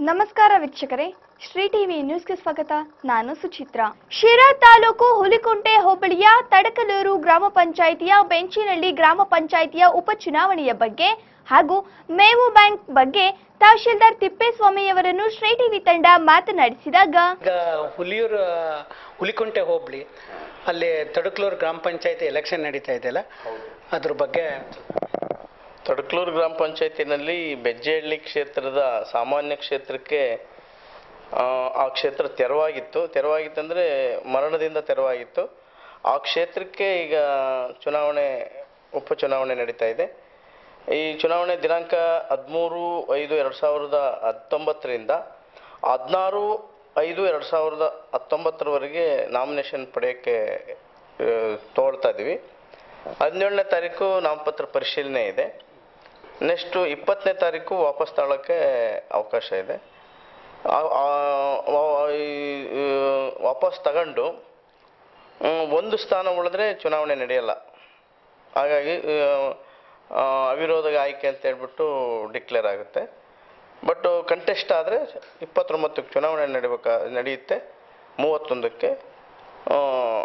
ನಮಸ್ಕಾರ ವೀಕ್ಷಕರೇ ಶ್ರೀ ಟಿವಿ ನ್ಯೂಸ್ಗೆ ಸ್ವಾಗತ ನಾನು ಸುಚಿತ್ರಾ ಶಿರಾ ತಾಲೂಕು ಹುಲಿಕುಂಟೆ ಹೋಬಳಿಯ ತಡಕಲೂರು ಗ್ರಾಮ ಪಂಚಾಯಿತಿಯ ಬೆಂಚಿನಳ್ಳಿ ಗ್ರಾಮ ಪಂಚಾಯಿತಿಯ ಉಪಚುನಾವಣೆಯ ಬಗ್ಗೆ ಹಾಗೂ ಮೇವು ಬ್ಯಾಂಕ್ ಬಗ್ಗೆ ತಹಶೀಲ್ದಾರ್ ತಿಪ್ಪೇಸ್ವಾಮಿಯವರನ್ನು ಶ್ರೀ ಟಿವಿ ತಂಡ ಮಾತನಾಡಿಸಿದಾಗ ಈಗ ಹುಲಿಯೂರು ಹುಲಿಕುಂಟೆ ಹೋಬಳಿ ಅಲ್ಲಿ ತಡಕ್ಲೂರು ಗ್ರಾಮ ಪಂಚಾಯತಿ ಎಲೆಕ್ಷನ್ ನಡೀತಾ ಇದೆಯಲ್ಲ ಅದ್ರ ಬಗ್ಗೆ ತಡಕ್ಲೂರು ಗ್ರಾಮ ಪಂಚಾಯತಿನಲ್ಲಿ ಬೆಜ್ಜೆಹಳ್ಳಿ ಕ್ಷೇತ್ರದ ಸಾಮಾನ್ಯ ಕ್ಷೇತ್ರಕ್ಕೆ ಆ, ಆ ಕ್ಷೇತ್ರ ತೆರವಾಗಿತ್ತು ತೆರವಾಗಿತ್ತಂದರೆ ಮರಣದಿಂದ ತೆರವಾಗಿತ್ತು ಆ ಕ್ಷೇತ್ರಕ್ಕೆ ಈಗ ಚುನಾವಣೆ ಉಪಚುನಾವಣೆ ನಡೀತಾ ಇದೆ ಈ ಚುನಾವಣೆ ದಿನಾಂಕ ಹದಿಮೂರು ಐದು ಎರಡು ಸಾವಿರದ ಹತ್ತೊಂಬತ್ತರಿಂದ ಹದಿನಾರು ಐದು ಎರಡು ಸಾವಿರದ ಹತ್ತೊಂಬತ್ತರವರೆಗೆ ನಾಮಿನೇಷನ್ ಪಡೆಯೋಕ್ಕೆ ಆ, ತಗೊಳ್ತಾ ಇದ್ದೀವಿ ಹದಿನೇಳನೇ ತಾರೀಕು ನಾಮಪತ್ರ ಪರಿಶೀಲನೆ ಇದೆ ನೆಕ್ಸ್ಟು ಇಪ್ಪತ್ತನೇ ತಾರೀಕು ವಾಪಸ್ ತಗೊಳ್ಳೋಕ್ಕೆ ಅವಕಾಶ ಇದೆ ಆ- ಆ- ವಾ- ಈ- ಈ ವಾಪಸ್ ತಗೊಂಡು ಮ್, ಒಂದು ಸ್ಥಾನ ಉಳಿದ್ರೆ ಚುನಾವಣೆ ನಡೆಯಲ್ಲ ಹಾಗಾಗಿ ಆ, ಅವಿರೋಧ ಆಯ್ಕೆ ಅಂತ ಹೇಳ್ಬಿಟ್ಟು ಡಿಕ್ಲೇರ್ ಆಗುತ್ತೆ ಬಟ್ ಕಂಟೆಸ್ಟ್ ಆದರೆ ಇಪ್ಪತ್ತೊಂಬತ್ತಕ್ಕೆ ಚುನಾವಣೆ ನಡಿಬೇಕಾ ನಡೆಯುತ್ತೆ ಮೂವತ್ತೊಂದಕ್ಕೆ ಆ,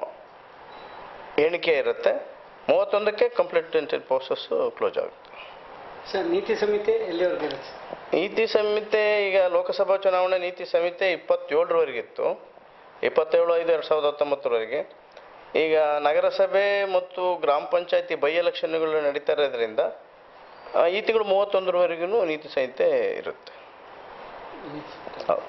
ಎಣಿಕೆ ಇರುತ್ತೆ ಮೂವತ್ತೊಂದಕ್ಕೆ ಕಂಪ್ಲೀಟ್ ಪ್ರೋಸೆಸ್ಸು ಕ್ಲೋಸ್ ಆಗುತ್ತೆ ಸರ್ ನೀತಿ ಸಂಹಿತೆ ಎಲ್ಲಿವರೆಗೆ ಇರುತ್ತೆ ನೀತಿ ಸಂಹಿತೆ ಈಗ ಲೋಕಸಭಾ ಚುನಾವಣೆ ನೀತಿ ಸಂಹಿತೆ ಇಪ್ಪತ್ತೇಳರವರೆಗಿತ್ತು ಇಪ್ಪತ್ತೇಳು ಐದು ಎರಡು ಸಾವಿರದ ಹತ್ತೊಂಬತ್ತರವರೆಗೆ ಈಗ ನಗರಸಭೆ ಮತ್ತು ಗ್ರಾಮ ಪಂಚಾಯತಿ ಬೈ ಎಲೆಕ್ಷನ್ಗಳು ನಡೀತಾ ಇರೋದ್ರಿಂದ ಆ, ಈ ತಿಂಗಳು ಮೂವತ್ತೊಂದರವರೆಗೂ ನೀತಿ ಸಂಹಿತೆ ಇರುತ್ತೆ ಹೌದು.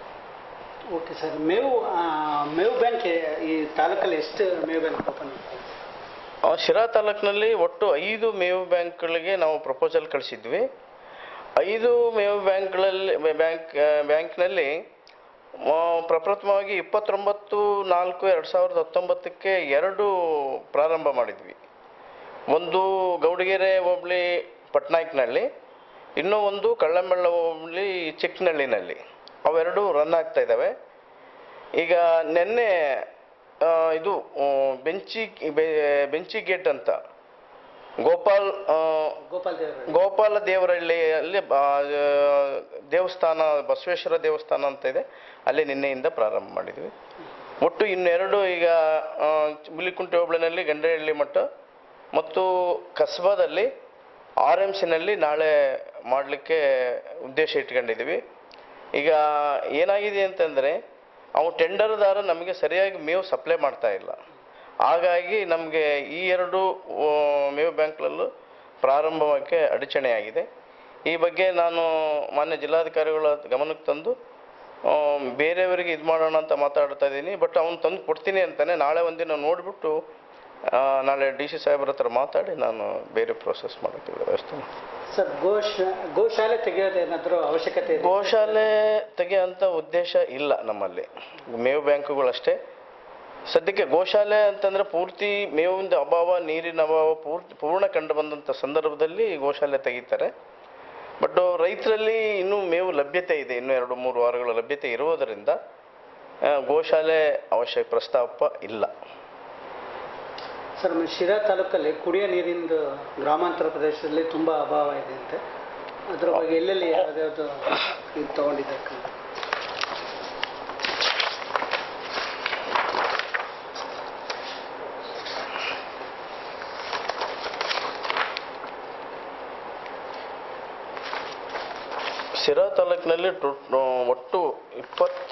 ಓಕೆ ಸರ್ ಮೇವು ಆ, ಮೇವು ಬ್ಯಾಂಕ್ ಈ ತಾಲೂಕಲ್ಲಿ ಎಷ್ಟು ಮೇವು ಬ್ಯಾಂಕ್ ಓಪನ್ ಆ, ಶಿರಾ ತಾಲೂಕಿನಲ್ಲಿ ಒಟ್ಟು ಐದು ಮೇವು ಬ್ಯಾಂಕ್ಗಳಿಗೆ ನಾವು ಪ್ರಪೋಸಲ್ ಕಳಿಸಿದ್ವಿ ಐದು ಮೇವು ಬ್ಯಾಂಕ್ಗಳಲ್ಲಿ ಬ್ಯಾಂಕ್ ಬ್ಯಾಂಕ್ನಲ್ಲಿ ಆ, ಪ್ರಪ್ರಥಮವಾಗಿ ಇಪ್ಪತ್ತೊಂಬತ್ತು ನಾಲ್ಕು ಎರಡು ಸಾವಿರದ ಹತ್ತೊಂಬತ್ತಕ್ಕೆ ಎರಡು ಪ್ರಾರಂಭ ಮಾಡಿದ್ವಿ ಒಂದು ಗೌಡಗೆರೆ ಹೋಬಳಿ ಪಟ್ನಾಯಕ್ನಲ್ಲಿ ಇನ್ನೂ ಒಂದು ಕಳ್ಳಂಬೆಳ್ಳ ಹೋಬಳಿ ಚಿಕ್ಕನಹಳ್ಳಿನಲ್ಲಿ ಅವೆರಡು ರನ್ ಆಗ್ತಾ ಇದ್ದಾವೆ ಈಗ ನಿನ್ನೆ ಆ, ಇದು ಆ, ಬೆಂಚಿ ಬೆ- ಬೆಂಚಿ ಗೇಟ್ ಅಂತ ಗೋಪಾಲ್ ಆ, ಗೋಪಾಲ್ ದೇವರು ಗೋಪಾಲ ದೇವರಹಳ್ಳಿಯಲ್ಲಿ ಆ, ದೇವಸ್ಥಾನ ಬಸವೇಶ್ವರ ದೇವಸ್ಥಾನ ಅಂತ ಇದೆ ಅಲ್ಲಿ ನಿನ್ನೆಯಿಂದ ಪ್ರಾರಂಭ ಮಾಡಿದ್ವಿ ಒಟ್ಟು ಇನ್ನೆರಡು ಈಗ ಆ, ಹುಲಿಕುಂಟೆ ಹೋಬಳಿನಲ್ಲಿ ಗಂಡಹಳ್ಳಿ ಮಠ ಮತ್ತು ಕಸ್ಬಾದಲ್ಲಿ ಆರ್ ಎಮ್ ಸಿನಲ್ಲಿ ನಾಳೆ ಮಾಡಲಿಕ್ಕೆ ಉದ್ದೇಶ ಇಟ್ಕೊಂಡಿದ್ದೀವಿ ಈಗ ಏನಾಗಿದೆ ಅಂತಂದರೆ ಅವು ಟೆಂಡರ್ದಾರ ನಮಗೆ ಸರಿಯಾಗಿ ಮೇವು ಸಪ್ಲೈ ಮಾಡ್ತಾ ಇಲ್ಲ ಹಾಗಾಗಿ ನಮಗೆ ಈ ಎರಡು ಆ, ಮೇವು ಬ್ಯಾಂಕ್ಗಳಲ್ಲೂ ಪ್ರಾರಂಭಕ್ಕೆ ಅಡಚಣೆಯಾಗಿದೆ ಈ ಬಗ್ಗೆ ನಾನು ಮಾನ್ಯ ಜಿಲ್ಲಾಧಿಕಾರಿಗಳ ಗಮನಕ್ಕೆ ತಂದು ಆ, ಬೇರೆಯವರಿಗೆ ಇದು ಮಾಡೋಣ ಅಂತ ಮಾತಾಡ್ತಾ ಇದ್ದೀನಿ ಬಟ್ ಅವ್ನು ತಂದು ಕೊಡ್ತೀನಿ ಅಂತಾನೆ ನಾಳೆ ಒಂದಿನ ನೋಡಿಬಿಟ್ಟು ನಾಳೆ ಡಿ ಸಿ ಸಾಹೇಬ್ರ ಹತ್ರ ಮಾತಾಡಿ ನಾನು ಬೇರೆ ಪ್ರೋಸೆಸ್ ಮಾಡೋಕ್ಕೆ ವ್ಯವಸ್ಥೆ ಮಾಡ್ತೀನಿ ಸರ್ ಗೋಶ ಗೋಶಾಲೆ ತೆಗೆಯೋದು ಏನಾದರೂ ಅವಶ್ಯಕತೆ ಇದೆ ಗೋಶಾಲೆ ತೆಗೆಯೋಂಥ ಉದ್ದೇಶ ಇಲ್ಲ ನಮ್ಮಲ್ಲಿ ಮೇವು ಬ್ಯಾಂಕುಗಳಷ್ಟೇ ಸದ್ಯಕ್ಕೆ ಗೋಶಾಲೆ ಅಂತಂದರೆ ಪೂರ್ತಿ ಮೇವಿನ ಅಭಾವ ನೀರಿನ ಅಭಾವ ಪೂರ್ತಿ ಪೂರ್ಣ ಕಂಡು ಬಂದಂಥ ಸಂದರ್ಭದಲ್ಲಿ ಗೋಶಾಲೆ ತೆಗಿತಾರೆ ಬಟ್ ರೈತರಲ್ಲಿ ಇನ್ನೂ ಮೇವು ಲಭ್ಯತೆ ಇದೆ ಇನ್ನೂ ಎರಡು ಮೂರು ವಾರಗಳ ಲಭ್ಯತೆ ಇರುವುದರಿಂದ ಆ, ಗೋಶಾಲೆ ಅವಶ್ಯ ಪ್ರಸ್ತಾಪ ಇಲ್ಲ ಸರ್ ಮ- ಶಿರಾ ತಾಲೂಕಲ್ಲಿ ಕುಡಿಯೋ ನೀರಿಂದು ಗ್ರಾಮಾಂತರ ಪ್ರದೇಶದಲ್ಲಿ ತುಂಬ ಅಭಾವ ಇದೆ ಅಂತೆ ಅದ್ರ ಬಗ್ಗೆ ಎಲ್ಲೆಲ್ಲಿ ಯಾವ್ದಾವ್ದು ಇದು ತೊಗೊಂಡಿದ್ದಾರೆ ಸಿರಾ ತಾಲೂಕಿನಲ್ಲಿ ಟೊ- ಒಟ್ಟು ಇಪ್ಪತ್ತ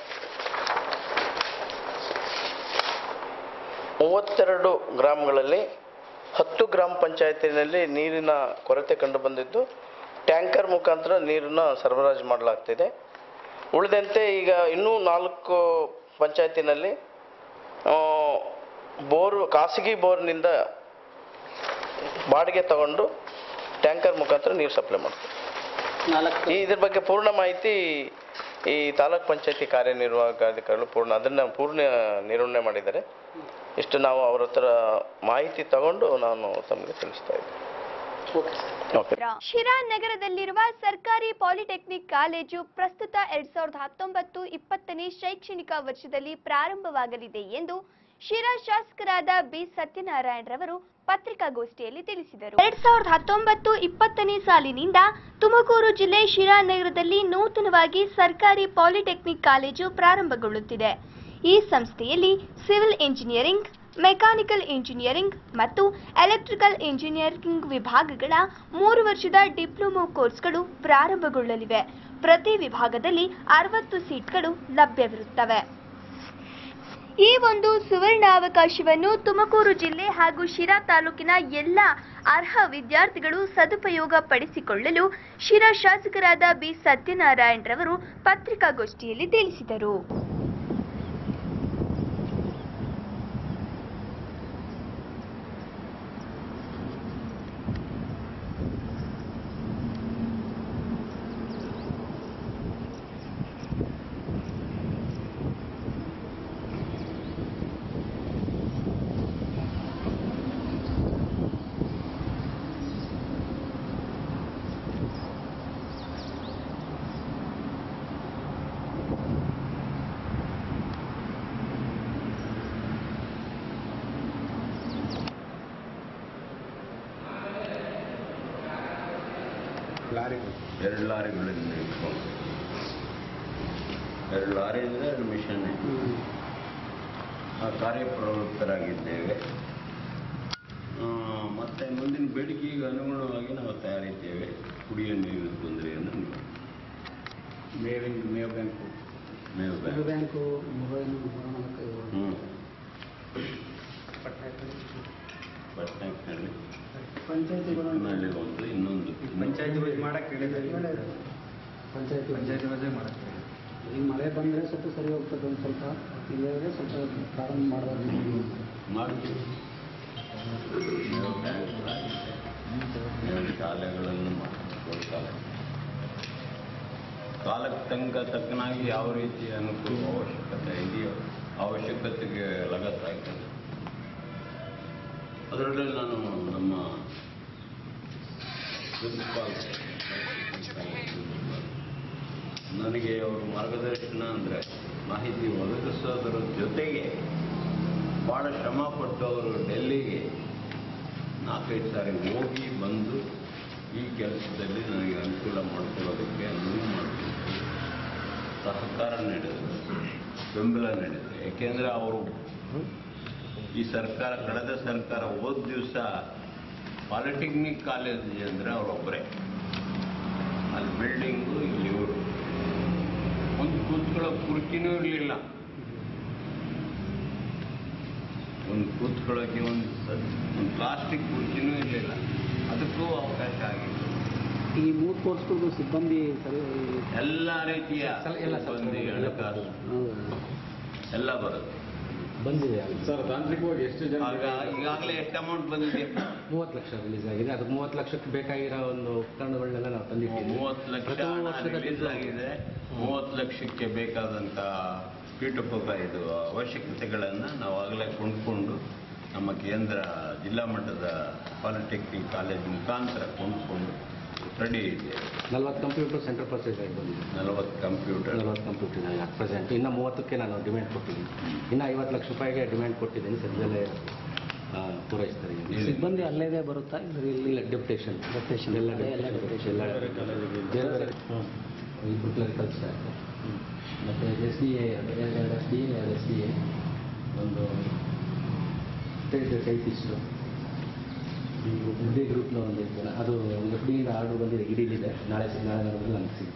ಮೂವತ್ತೆರಡು ಗ್ರಾಮಗಳಲ್ಲಿ ಹತ್ತು ಗ್ರಾಮ ಪಂಚಾಯತಿನಲ್ಲಿ ನೀರಿನ ಕೊರತೆ ಕಂಡು ಬಂದಿದ್ದು ಟ್ಯಾಂಕರ್ ಮುಖಾಂತರ ನೀರನ್ನು ಸರಬರಾಜು ಮಾಡಲಾಗ್ತಿದೆ ಉಳಿದಂತೆ ಈಗ ಇನ್ನೂ ನಾಲ್ಕು ಪಂಚಾಯತಿನಲ್ಲಿ ಆ, ಬೋರು ಖಾಸಗಿ ಬೋರ್ನಿಂದ ಬಾಡಿಗೆ ತಗೊಂಡು ಟ್ಯಾಂಕರ್ ಮುಖಾಂತರ ನೀರು ಸಪ್ಲೈ ಮಾಡ್ತಾರೆ ನಾಲ್ಕು ಈ ಇದ್ರ ಬಗ್ಗೆ ಪೂರ್ಣ ಮಾಹಿತಿ ಈ ತಾಲೂಕ್ ಪಂಚಾಯತಿ ಕಾರ್ಯನಿರ್ವಾಹಕ ಅಧಿಕಾರಿಗಳು ಪೂರ್ಣ ಅದನ್ನ ಪೂರ್ಣ ನಿರ್ವಹಣೆ ಮಾಡಿದ್ದಾರೆ ಇಷ್ಟು ನಾವು ಅವ್ರ ಹತ್ರ ಮಾಹಿತಿ ತಗೊಂಡು ನಾನು ತಮಗೆ ತಿಳಿಸ್ತಾ ಇದ್ದೀನಿ ಓಕೆ ಸರ್ ಓಕೆ ಶಿರಾ ನಗರದಲ್ಲಿರುವ ಸರ್ಕಾರಿ ಪಾಲಿಟೆಕ್ನಿಕ್ ಕಾಲೇಜು ಪ್ರಸ್ತುತ ಎರಡ್ ಸಾವಿರದ ಹತ್ತೊಂಬತ್ತು ಇಪ್ಪತ್ತನೇ ಶೈಕ್ಷಣಿಕ ವರ್ಷದಲ್ಲಿ ಪ್ರಾರಂಭವಾಗಲಿದೆ ಎಂದು ಶಿರಾ ಶಾಸಕರಾದ ಬಿ ಸತ್ಯನಾರಾಯಣರವರು ಪತ್ರಿಕಾಗೋಷ್ಠಿಯಲ್ಲಿ ತಿಳಿಸಿದರು ಎರಡ್ ಸಾವಿರದ ಹತ್ತೊಂಬತ್ತು ಇಪ್ಪತ್ತನೇ ಸಾಲಿನಿಂದ ತುಮಕೂರು ಜಿಲ್ಲೆ ಶಿರಾ ನಗರದಲ್ಲಿ ನೂತನವಾಗಿ ಸರ್ಕಾರಿ ಪಾಲಿಟೆಕ್ನಿಕ್ ಕಾಲೇಜು ಪ್ರಾರಂಭಗೊಳ್ಳುತ್ತಿದೆ ಈ ಸಂಸ್ಥೆಯಲ್ಲಿ ಸಿವಿಲ್ ಇಂಜಿನಿಯರಿಂಗ್ ಮೆಕ್ಯಾನಿಕಲ್ ಇಂಜಿನಿಯರಿಂಗ್ ಮತ್ತು ಎಲೆಕ್ಟ್ರಿಕಲ್ ಇಂಜಿನಿಯರಿಂಗ್ ವಿಭಾಗಗಳ ಮೂರು ವರ್ಷದ ಡಿಪ್ಲೊಮೊ ಕೋರ್ಸ್ಗಳು ಪ್ರಾರಂಭಗೊಳ್ಳಲಿವೆ ಪ್ರತಿ ವಿಭಾಗದಲ್ಲಿ ಅರವತ್ತು ಸೀಟ್ಗಳು ಲಭ್ಯವಿರುತ್ತವೆ ಈ ಒಂದು ಸುವರ್ಣಾವಕಾಶವನ್ನು ತುಮಕೂರು ಜಿಲ್ಲೆ ಹಾಗೂ ಶಿರಾ ತಾಲೂಕಿನ ಎಲ್ಲ ಅರ್ಹ ವಿದ್ಯಾರ್ಥಿಗಳು ಸದುಪಯೋಗ ಪಡಿಸಿಕೊಳ್ಳಲು ಶಿರಾ ಶಾಸಕರಾದ ಬಿ ಸತ್ಯನಾರಾಯಣ್ ರವರು ಪತ್ರಿಕಾಗೋಷ್ಠಿಯಲ್ಲಿ ತಿಳಿಸಿದರು ಲಾರಿಗಳು ಎರಡು ಲಾರಿಗಳಿಂದ ಇಟ್ಕೊಂಡು ಎರಡು ಲಾರಿಯಿಂದ ಎರಡು ಮಿಷನ್ ಆ ಕಾರ್ಯಪ್ರವೃತ್ತರಾಗಿದ್ದೇವೆ ಆ, ಮತ್ತೆ ಮುಂದಿನ ಬೇಡಿಕೆಗೆ ಅನುಗುಣವಾಗಿ ನಾವು ತಯಾರಿದ್ದೇವೆ ಕುಡಿಯುವ ನೀರಿನ ತೊಂದರೆಯನ್ನು ನೀವು ಮೇವಿನ ಮೇವ್ ಬ್ಯಾಂಕು ಮೇವು ಮೇವು ಬ್ಯಾಂಕ್ ಬ್ಯಾಂಕು ಮೊಬೈಲ್ ಮೊಬೈಲ್ ಹ್ಞೂ ಪಟ್ನಾಯಕನಹಳ್ಳಿ ಬಸ್ಟ್ಯಾಂಕ್ನಲ್ಲಿ ಪಂಚಾಯತಿಗಳು ನಲ್ಲಿ ಒಂದು ಇನ್ನೊಂದು ಪಂಚಾಯತಿ ವಜೆ ಮಾಡಕ್ಕೆ ಹೇಳಿದ್ದಾರೆ ಪಂಚಾಯತಿ ಪಂಚಾಯತಿ ವಜೆ ಮಾಡಕ್ಕೆ ಈ ಮಳೆ ಬಂದರೆ ಸ್ವಲ್ಪ ಸರಿ ಹೋಗ್ತದೆ ಒಂದು ಸ್ವಲ್ಪ ಇಲ್ಲದ್ರೆ ಸ್ವಲ್ಪ ಪ್ರಾರಂಭ ಮಾಡೋದು ಮಾಡ್ತೀವಿ ಮೇವು ಬ್ಯಾಂಕ್ಗಳಾಗಿದೆ ಮೇವು ಶಾಲೆಗಳನ್ನು ಮಾಡ್ತೀವಿ ಶಾಲೆ ಕಾಲಕ್ಕೆ ತನಕ ತಕ್ಕನಾಗಿ ಯಾವ ರೀತಿ ಅನುಕೂಲ ಅವಶ್ಯಕತೆ ಇದೆಯೋ ಅವಶ್ಯಕತೆಗೆ ಲಗತ್ತಾಗ್ತದೆ ಅದರಲ್ಲಿ ನಾನು ನಮ್ಮ ಪ್ರಿನ್ಸಿಪಾಲ್ ನನಗೆ ಅವರು ಮಾರ್ಗದರ್ಶನ ಅಂದರೆ ಮಾಹಿತಿ ಒದಗಿಸೋದರ ಜೊತೆಗೆ ಭಾಳ ಶ್ರಮಪಟ್ಟು ಅವರು ಡೆಲ್ಲಿಗೆ ನಾಲ್ಕೈದು ಸಾರಿ ಹೋಗಿ ಬಂದು ಈ ಕೆಲಸದಲ್ಲಿ ನನಗೆ ಅನುಕೂಲ ಮಾಡ್ಕೊಳ್ಳೋದಕ್ಕೆ ಅನುವು ಮಾಡಿಕೊಟ್ಟು ಸಹಕಾರ ನೀಡಿದರು ಬೆಂಬಲ ನೀಡಿದರು ಏಕೆಂದರೆ ಅವರು ಈ ಸರ್ಕಾರ ಕಳೆದ ಸರ್ಕಾರ ಹೋದ ದಿವಸ ಪಾಲಿಟೆಕ್ನಿಕ್ ಕಾಲೇಜ್ ಅಂದರೆ ಅವರೊಬ್ಬರೇ ಅಲ್ಲಿ ಬಿಲ್ಡಿಂಗು ಇಲ್ಲಿ ಇವರು ಒಂದು ಕೂತ್ಕೊಳ್ಳೋ ಕುರ್ಚಿನೂ ಇರಲಿಲ್ಲ ಒಂದು ಕೂತ್ಕೊಳ್ಳೋಕೆ ಒಂದು ಸ- ಒಂದು ಪ್ಲಾಸ್ಟಿಕ್ ಕುರ್ಚಿನೂ ಇರಲಿಲ್ಲ ಅದಕ್ಕೂ ಅವಕಾಶ ಆಗಿತ್ತು ಈ ಮೂರು ಕೋರ್ಸ್ಗಳಿಗೂ ಸಿಬ್ಬಂದಿ ಸರಿ ಎಲ್ಲ ರೀತಿಯ ಎಲ್ಲ ಸಿಬ್ಬಂದಿ ಹಣಕಾಸು ಎಲ್ಲ ಬರುತ್ತೆ ಬಂದಿದೆ ಸರ್ ತಾಂತ್ರಿಕವಾಗಿ ಎಷ್ಟು ಜನ ಆಗ ಈಗಾಗಲೇ ಎಷ್ಟು ಅಮೌಂಟ್ ಬಂದಿದೆ ಮೂವತ್ತು ಲಕ್ಷ ರಿಲೀಸ್ ಆಗಿದೆ ಅದಕ್ಕೆ ಮೂವತ್ತು ಲಕ್ಷಕ್ಕೆ ಬೇಕಾಗಿರೋ ಒಂದು ಉಪಕರಣಗಳನ್ನೆಲ್ಲ ನಾವು ತಂದಿದ್ದೀವಿ ಮೂವತ್ತು ಲಕ್ಷ ಪ್ರತಿ ಹಣ ವರ್ಷದ ರಿಲೀಸ್ ಬಿಲ್ಲು. ಆಗಿದೆ ಮೂವತ್ತು ಲಕ್ಷಕ್ಕೆ ಬೇಕಾದಂಥ ಪೀಠೋಪಕ ಇದು ಅವಶ್ಯಕತೆಗಳನ್ನು ನಾವು ಆಗಲೇ ಕೊಂಡ್ಕೊಂಡು ನಮ್ಮ ಕೇಂದ್ರ ಜಿಲ್ಲಾ ಮಟ್ಟದ ಪಾಲಿಟೆಕ್ನಿಕ್ ಕಾಲೇಜ್ ಮುಖಾಂತರ ಕೊಂಡ್ಕೊಂಡು ರೆಡಿ ಇದೆ ನಲ್ವತ್ತು ಕಂಪ್ಯೂಟರ್ ಸೆಂಟರ್ ಪರ್ಚೇಸ್ ಆಗಿ ಬಂದಿದೆ ನಲವತ್ತು ಕಂಪ್ಯೂಟರ್ ನಲ್ವತ್ತು ಕಂಪ್ಯೂಟರ್ ಇದೆ ಅಟ್ ಪ್ರೆಸೆಂಟ್ ಇನ್ನು ಮೂವತ್ತಕ್ಕೆ ನಾನು ಡಿಮ್ಯಾಂಡ್ ಕೊಟ್ಟಿದ್ದೀನಿ ಇನ್ನು ಐವತ್ತು ಲಕ್ಷ ರೂಪಾಯಿಗೆ ಡಿಮ್ಯಾಂಡ್ ಕೊಟ್ಟಿದ್ದೀನಿ ಸದ್ಯದಲ್ಲೇ ಆ, ಪೂರೈಸ್ತಾರೆ ಈಗ. ಇಲ್ಲಿ. ಸಿಬ್ಬಂದಿ ಅಲ್ಲೇದೇ ಬರುತ್ತಾ ಇಲ್ಲ ಇಲ್ಲಿ ಇಲ್ಲ ಡೆಪ್ಯುಟೇಷನ್ Deputation. ಎಲ್ಲ ಅದೇ ಎಲ್ಲ ಡೆಪ್ಯುಟೇಷನ್ ಎಲ್ಲ ಬೇರೆ ಬೇರೆ ಇಬ್ಬರು ಕ್ಲರಿಕಲ್ ಸ್ಟಾಫ್ ಮತ್ತು ಎಸ್ ಡಿ ಎ ಎರಡು ಎಸ್ ಡಿ ಎ ಎರಡು ಎಸ್ ಡಿ ಎ ಒಂದು ಟೈಪಿಸ್ಟು ಇಡೀ ಗ್ರೂಪ್ನ ಒಂದು ಐದು ಜನ ಅದು ಎಫ್ ಡಿಯಿಂದ ಆರ್ಡರ್ ಬಂದಿದೆ ಇಡೀಲಿದೆ ನಾಳೆ ಸಿ- ನಾಳೆ ನಾಳೆ ನನಗೆ ಸಿಗುತ್ತೆ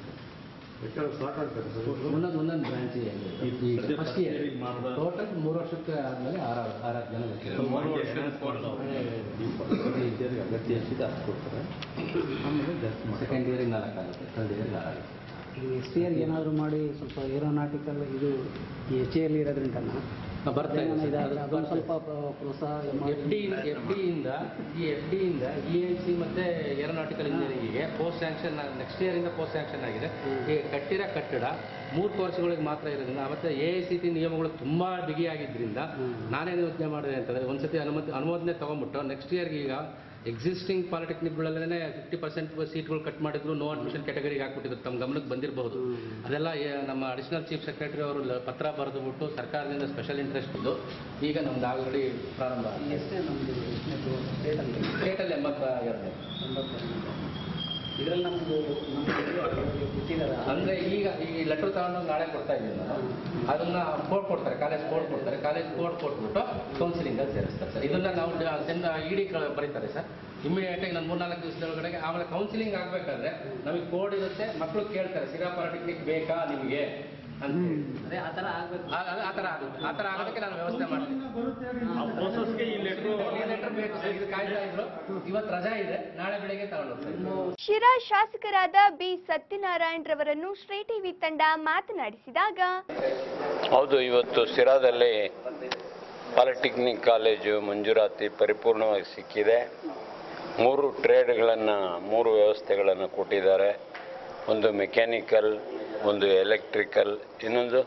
ಒಂದೊಂದು ಒಂದೊಂದು ಬ್ರಾಂಚಿಗೆ ಫಸ್ಟ್ ಇಯರ್ ಟೋಟಲ್ ಮೂರು ವರ್ಷಕ್ಕೆ ಆದಮೇಲೆ ಆರು ಆರಾರು ಜನ ಬೇಕು. ಮೂರು ವರ್ಷದ ಕೋರ್ಸ್ ಇಯರ್ಗೆ ಅಗತ್ಯ ಎಷ್ಟಿದೆ ಅಷ್ಟು ಕೊಡ್ತಾರೆ ಆಮೇಲೆ ಸೆಕೆಂಡ್ ಇಯರಿಗೆ ನಾಲ್ಕು ಆಗುತ್ತೆ ಥರ್ಡ್ ಇಯರ್ಗೆ ಆರು ಈ ಎಸ್ ಸಿ ಆರ್ ಏನಾದರೂ ಮಾಡಿ ಸ್ವಲ್ಪ ಏರೋನಾಟಿಕಲ್ ಇದು ಈ ಎಚ್ ಎಲ್ಲಿ ಇರೋದ್ರಿಂದ ಬರ್ತಾ ಇದೆ ಸರ್. ಇದಾದರೆ ಅದೊಂದು ಸ್ವಲ್ಪ ಪ್ರ- ಪ್ರೋತ್ಸಾಹ ಎಫ್ ಡಿ ಎಫ್ ಡಿಯಿಂದ ಈ ಎಫ್ ಡಿಯಿಂದ ಇ ಎನ್ ಸಿ ಮತ್ತು ಏರೋನಾಟಿಕಲ್ ಇಂಜಿನಿಯರಿಂಗಿಗೆ ಪೋಸ್ಟ್ ಸ್ಯಾಂಕ್ಷನ್ ನೆಕ್ಸ್ಟ್ ಇಯರಿಂದ ಪೋಸ್ಟ್ ಸ್ಯಾಂಕ್ಷನ್ ಆಗಿದೆ ಈ ಕಟ್ಟಿರೋ ಕಟ್ಟಡ ಮೂರು ಕೋರ್ಸ್ಗಳಿಗೆ ಮಾತ್ರ ಇರೋದ್ರಿಂದ ಮತ್ತು ಎ ಐ ಸಿ ಟಿ ನಿಯಮಗಳು ತುಂಬ ಬಿಗಿಯಾಗಿದ್ದರಿಂದ ನಾನೇನು ಯೋಚನೆ ಮಾಡಿದೆ ಅಂತಂದರೆ ಒಂದ್ಸತಿ ಅನುಮತಿ ಅನುಮೋದನೆ ತೊಗೊಂಬಿಟ್ಟು ನೆಕ್ಸ್ಟ್ ಇಯರ್ಗೆ ಈಗ ಎಕ್ಸಿಸ್ಟಿಂಗ್ ಪಾಲಿಟೆಕ್ನಿಕ್ಗಳಲ್ಲೇ ಫಿಫ್ಟಿ ಪರ್ಸೆಂಟ್ ಸೀಟ್ಗಳು ಕಟ್ ಮಾಡಿದ್ರು ನೋ ಅಡ್ಮಿಷನ್ ಕ್ಯಾಟಗರಿಗೆ ಹಾಕ್ಬಿಟ್ಟಿದ್ರು ತಮ್ಮ ಗಮನಕ್ಕೆ ಬಂದಿರಬಹುದು ಅದೆಲ್ಲ ಏ- ನಮ್ಮ ಅಡಿಷನಲ್ ಚೀಫ್ ಸೆಕ್ರೆಟರಿ ಅವರು ಲ- ಪತ್ರ ಬರೆದು ಬಿಟ್ಟು ಸರ್ಕಾರದಿಂದ ಸ್ಪೆಷಲ್ ಇಂಟ್ರೆಸ್ಟ್ ಇದ್ದು ಈಗ ನಮ್ದು ಆಲ್ರೆಡಿ ಪ್ರಾರಂಭ ಎಷ್ಟೇ ನಮ್ಮದು ಸ್ಟೇಟಲ್ಲಿ ಸ್ಟೇಟಲ್ಲಿ ಎಂಬತ್ತ ಎರಡನೇ ಇದರಲ್ಲಿ ನಮ್ಮದು ನಮ್ಮದು ಬಿಟ್ಟಿದ್ದಾರೆ ಅಂದ್ರೆ ಈಗ ಈ ಲೆಟರ್ ತಗೊಂಡು ನಾಳೆ ಕೊಡ್ತಾ ಇದ್ದೀನಿ ನಾನು ಅದನ್ನ ಕೋಡ್ ಕೊಡ್ತಾರೆ ಕಾಲೇಜ್ ಕೋಡ್ ಕೊಡ್ತಾರೆ ಕಾಲೇಜ್ ಕೋಡ್ ಕೊಟ್ಬಿಟ್ಟು ಕೌನ್ಸಿಲಿಂಗ್ ಅಲ್ಲಿ ಸೇರಿಸ್ತಾರೆ ಸರ್ ಇದನ್ನ ನಾವು ಸೆಂಡ್ ಇಡಿ ಬರೀತಾರೆ ಸರ್ ಇಮಿಡಿಯೇಟ್ ಆಗಿ ನಾನು ಮೂರ್ನಾಲ್ಕು ದಿವಸದೊಳಗಡೆ ಆಮೇಲೆ ಕೌನ್ಸಿಲಿಂಗ್ ಆಗ್ಬೇಕಾದ್ರೆ ನಮಗೆ ಕೋಡ್ ಇರುತ್ತೆ ಮಕ್ಕಳು ಕೇಳ್ತಾರೆ ಸಿರಾ ಪಾಲಿಟೆಕ್ನಿಕ್ ಬೇಕಾ ನಿಮಗೆ ಅಂತ ಹೇಳಿ. ಅದೇ ಆ ಥರ ಆಗಬೇಕು ಆ- ಆ- ಆ ಥರ ಆಗುತ್ತೆ ಆ ಥರ ಆಗೋದಕ್ಕೆ ನಾನು ವ್ಯವಸ್ಥೆ ಮಾಡ್ತೀನಿ ಈ ಲೆಟರ್ ಬೇಕು ಸರ್ ಇದು ಕಾಯ್ತಾ ಇದ್ರು ಇವತ್ತು ರಜಾ ಇದೆ ನಾಳೆ ಬೆಳಿಗ್ಗೆ ತಗೊಂಡು ಹೋಗ್ತಾರೆ ಶಿರಾ ಶಾಸಕರಾದ ಬಿ ಸತ್ಯನಾರಾಯಣ್ ರವರನ್ನು ಶ್ರೀ ಟಿವಿ ತಂಡ ಮಾತನಾಡಿಸಿದಾಗ ಹೌದು ಇವತ್ತು ಸಿರಾದಲ್ಲಿ ಪಾಲಿಟೆಕ್ನಿಕ್ ಕಾಲೇಜು ಮಂಜೂರಾತಿ ಪರಿಪೂರ್ಣವಾಗಿ ಸಿಕ್ಕಿದೆ ಮೂರು ಟ್ರೇಡ್ಗಳನ್ನು ಮೂರು ವ್ಯವಸ್ಥೆಗಳನ್ನು ಕೊಟ್ಟಿದ್ದಾರೆ ಒಂದು ಮೆಕ್ಯಾನಿಕಲ್ ಒಂದು ಎಲೆಕ್ಟ್ರಿಕಲ್ ಇನ್ನೊಂದು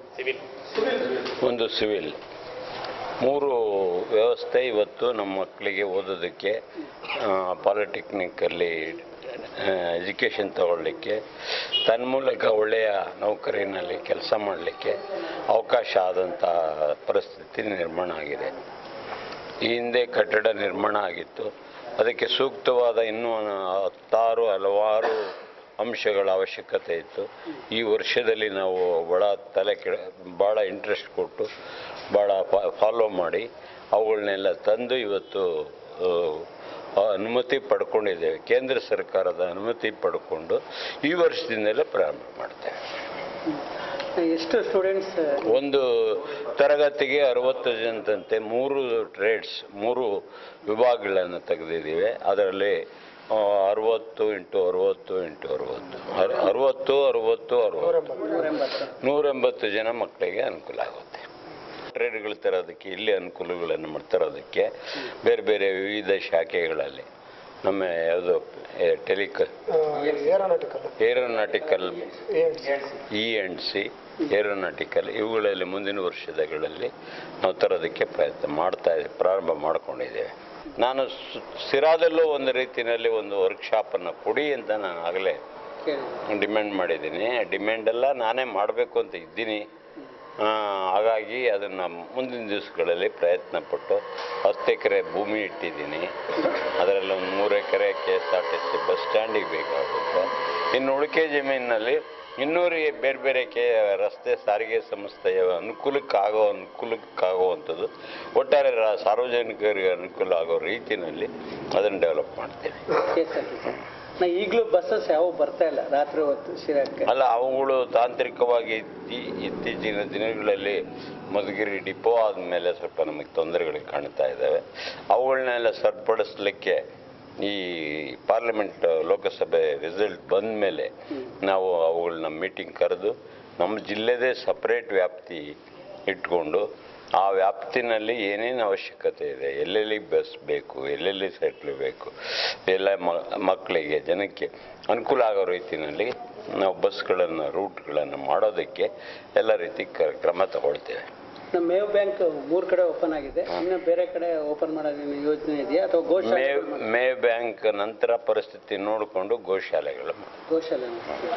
ಒಂದು ಸಿವಿಲ್ ಮೂರು ವ್ಯವಸ್ಥೆ ಇವತ್ತು ನಮ್ಮ ಮಕ್ಕಳಿಗೆ ಓದೋದಕ್ಕೆ ಪಾಲಿಟೆಕ್ನಿಕಲ್ಲಿ ಎಜುಕೇಷನ್ ತಗೊಳ್ಳಿಕ್ಕೆ ತನ್ಮೂಲಕ ಒಳ್ಳೆಯ ನೌಕರಿನಲ್ಲಿ ಕೆಲಸ ಮಾಡಲಿಕ್ಕೆ ಅವಕಾಶ ಆದಂಥ ಪರಿಸ್ಥಿತಿ ನಿರ್ಮಾಣ ಆಗಿದೆ ಈ ಹಿಂದೆ ಕಟ್ಟಡ ನಿರ್ಮಾಣ ಆಗಿತ್ತು ಅದಕ್ಕೆ ಸೂಕ್ತವಾದ ಇನ್ನೂ ಹತ್ತಾರು ಹಲವಾರು ಅಂಶಗಳ ಅವಶ್ಯಕತೆ ಇತ್ತು ಈ ವರ್ಷದಲ್ಲಿ ನಾವು ಭಾಳ ತಲೆ ಕೆಳ ಭಾಳ ಇಂಟ್ರೆಸ್ಟ್ ಕೊಟ್ಟು ಭಾಳ ಫಾಲೋ ಮಾಡಿ ಅವುಗಳನ್ನೆಲ್ಲ ತಂದು ಇವತ್ತು ಆ, ಅನುಮತಿ ಪಡ್ಕೊಂಡಿದ್ದೇವೆ ಕೇಂದ್ರ ಸರ್ಕಾರದ ಅನುಮತಿ ಪಡ್ಕೊಂಡು ಈ ವರ್ಷದಿಂದಲೇ ಪ್ರಾರಂಭ ಮಾಡ್ತೇವೆ ಎಷ್ಟು ಸ್ಟೂಡೆಂಟ್ಸ್ ಒಂದು ತರಗತಿಗೆ ಅರವತ್ತು ಜನದಂತೆ ಮೂರು ಟ್ರೇಡ್ಸ್ ಮೂರು ವಿಭಾಗಗಳನ್ನು ತೆಗೆದಿದ್ದೀವಿ ಅದರಲ್ಲಿ ಆ, ಅರವತ್ತು ಇಂಟು ಅರವತ್ತು ಇಂಟು ಅರವತ್ತು ಅರ್- ಅರವತ್ತು ಅರವತ್ತು ಅರವತ್ತು ನೂರೆಂಬತ್ತು ಜನ ಮಕ್ಕಳಿಗೆ ಅನುಕೂಲ ಆಗುತ್ತೆ ಟ್ರೇಡ್ಗಳು ತರೋದಕ್ಕೆ ಇಲ್ಲಿ ಅನುಕೂಲಗಳನ್ನು ಮಾಡ್- ತರೋದಕ್ಕೆ ಬೇರೆ ಬೇರೆ ವಿವಿಧ ಶಾಖೆಗಳಲ್ಲಿ ನಮ್ಮ ಯಾವುದು ಟೆಲಿಕ aeronautical E and C aeronautical ಇವುಗಳಲ್ಲಿ ಮುಂದಿನ ವರ್ಷಗಳಲ್ಲಿ ನಾವು ತರೋದಕ್ಕೆ ಪ್ರಯತ್ನ ಮಾಡ್ತಾ ಇದ್ದೀವಿ ಪ್ರಾರಂಭ ಮಾಡ್ಕೊಂಡಿದ್ದೇವೆ ನಾನು ಸ್- ಸಿರಾದಲ್ಲೂ ಒಂದು ರೀತಿಯಲ್ಲಿ ಒಂದು ವರ್ಕ್ಶಾಪನ್ನು ಕೊಡಿ ಅಂತ ನಾನು ಆಗಲೇ ಡಿಮ್ಯಾಂಡ್ ಮಾಡಿದ್ದೀನಿ ಡಿಮ್ಯಾಂಡ್ ಎಲ್ಲ ನಾನೇ ಮಾಡಬೇಕು ಅಂತ ಇದ್ದೀನಿ ಆ, ಹಾಗಾಗಿ ಅದನ್ನು ಮುಂದಿನ ದಿವಸಗಳಲ್ಲಿ ಪ್ರಯತ್ನ ಪಟ್ಟು ಹತ್ತು ಎಕರೆ ಭೂಮಿ ಇಟ್ಟಿದ್ದೀನಿ ಅದರಲ್ಲಿ ಒಂದು ಮೂರು acre K S R T C bus ಸ್ಟ್ಯಾಂಡಿಗೆ ಬೇಕಾಗುತ್ತೆ ಇನ್ನು ಉಳಿಕೆ ಜಮೀನಿನಲ್ಲಿ ಇನ್ನೂರು ಬೇರೆ ಬೇರೆ ಕೆ ರಸ್ತೆ ಸಾರಿಗೆ ಸಂಸ್ಥೆಯ ಅನುಕೂಲಕ್ಕಾಗೋ ಅನುಕೂಲಕ್ಕಾಗುವಂಥದ್ದು ಒಟ್ಟಾರೆ ರ- ಸಾರ್ವಜನಿಕರಿಗೆ ಅನುಕೂಲ ಆಗೋ ರೀತಿಯಲ್ಲಿ ಅದನ್ನು ಡೆವಲಪ್ ಮಾಡ್ತೇನೆ ನಾ ಈಗಲೂ ಬಸ್ಸಸ್ ಯಾವ ಬರ್ತಾ ಇಲ್ಲ ರಾತ್ರಿ ಹೊತ್ತು ಶಿರಾಕ್ಕೆ ಅಲ್ಲ ಅವುಗಳು ತಾಂತ್ರಿಕವಾಗಿ ಇತ್ತಿ ಇತ್ತೀಚಿನ ದಿನಗಳಲ್ಲಿ ಮಧುಗಿರಿ ಡಿಪೋ ಆದಮೇಲೆ ಸ್ವಲ್ಪ ನಮಗೆ ತೊಂದರೆಗಳು ಕಾಣ್ತಾ ಇದ್ದಾವೆ ಅವುಗಳನ್ನೆಲ್ಲ ಸರಿಪಡಿಸ್ಲಿಕ್ಕೆ ಈ ಪಾರ್ಲಿಮೆಂಟ್ ಲೋಕಸಭೆ ರಿಸಲ್ಟ್ ಬಂದ ಮೇಲೆ ನಾವು ಅವುಗಳನ್ನ ಮೀಟಿಂಗ್ ಕರೆದು ನಮ್ಮ ಜಿಲ್ಲೆದೇ ಸಪ್ರೇಟ್ ವ್ಯಾಪ್ತಿ ಇಟ್ಕೊಂಡು ಆ ವ್ಯಾಪ್ತಿನಲ್ಲಿ ಏನೇನು ಅವಶ್ಯಕತೆ ಇದೆ ಎಲ್ಲೆಲ್ಲಿ ಬಸ್ ಬೇಕು ಎಲ್ಲೆಲ್ಲಿ ಸೆಟ್ಲ್ ಬೇಕು ಎಲ್ಲ ಮ- ಮಕ್ಕಳಿಗೆ ಜನಕ್ಕೆ ಅನುಕೂಲ ಆಗೋ ರೀತಿಯಲ್ಲಿ ನಾವು ಬಸ್ಗಳನ್ನು ರೂಟ್ಗಳನ್ನು ಮಾಡೋದಕ್ಕೆ ಎಲ್ಲ ರೀತಿ ಕ- ಕ್ರಮ ತಗೊಳ್ತೇವೆ ನಮ್ಮ ಮೇವ್ ಬ್ಯಾಂಕ್ ಮೂರ್ ಕಡೆ ಓಪನ್ ಆಗಿದೆ ಇನ್ನು ಬೇರೆ ಕಡೆ ಓಪನ್ ಮಾಡೋದೇನು ಯೋಜನೆ ಇದೆಯಾ ಅಥವಾ ಗೋಶಾಲೆ ಮೇ ಮೇ ಬ್ಯಾಂಕ್ ನಂತರ ಪರಿಸ್ಥಿತಿ ನೋಡಿಕೊಂಡು ಗೋಶಾಲೆಗಳು ಮಾಡ್ತೀವಿ. ಗೋಶಾಲೆ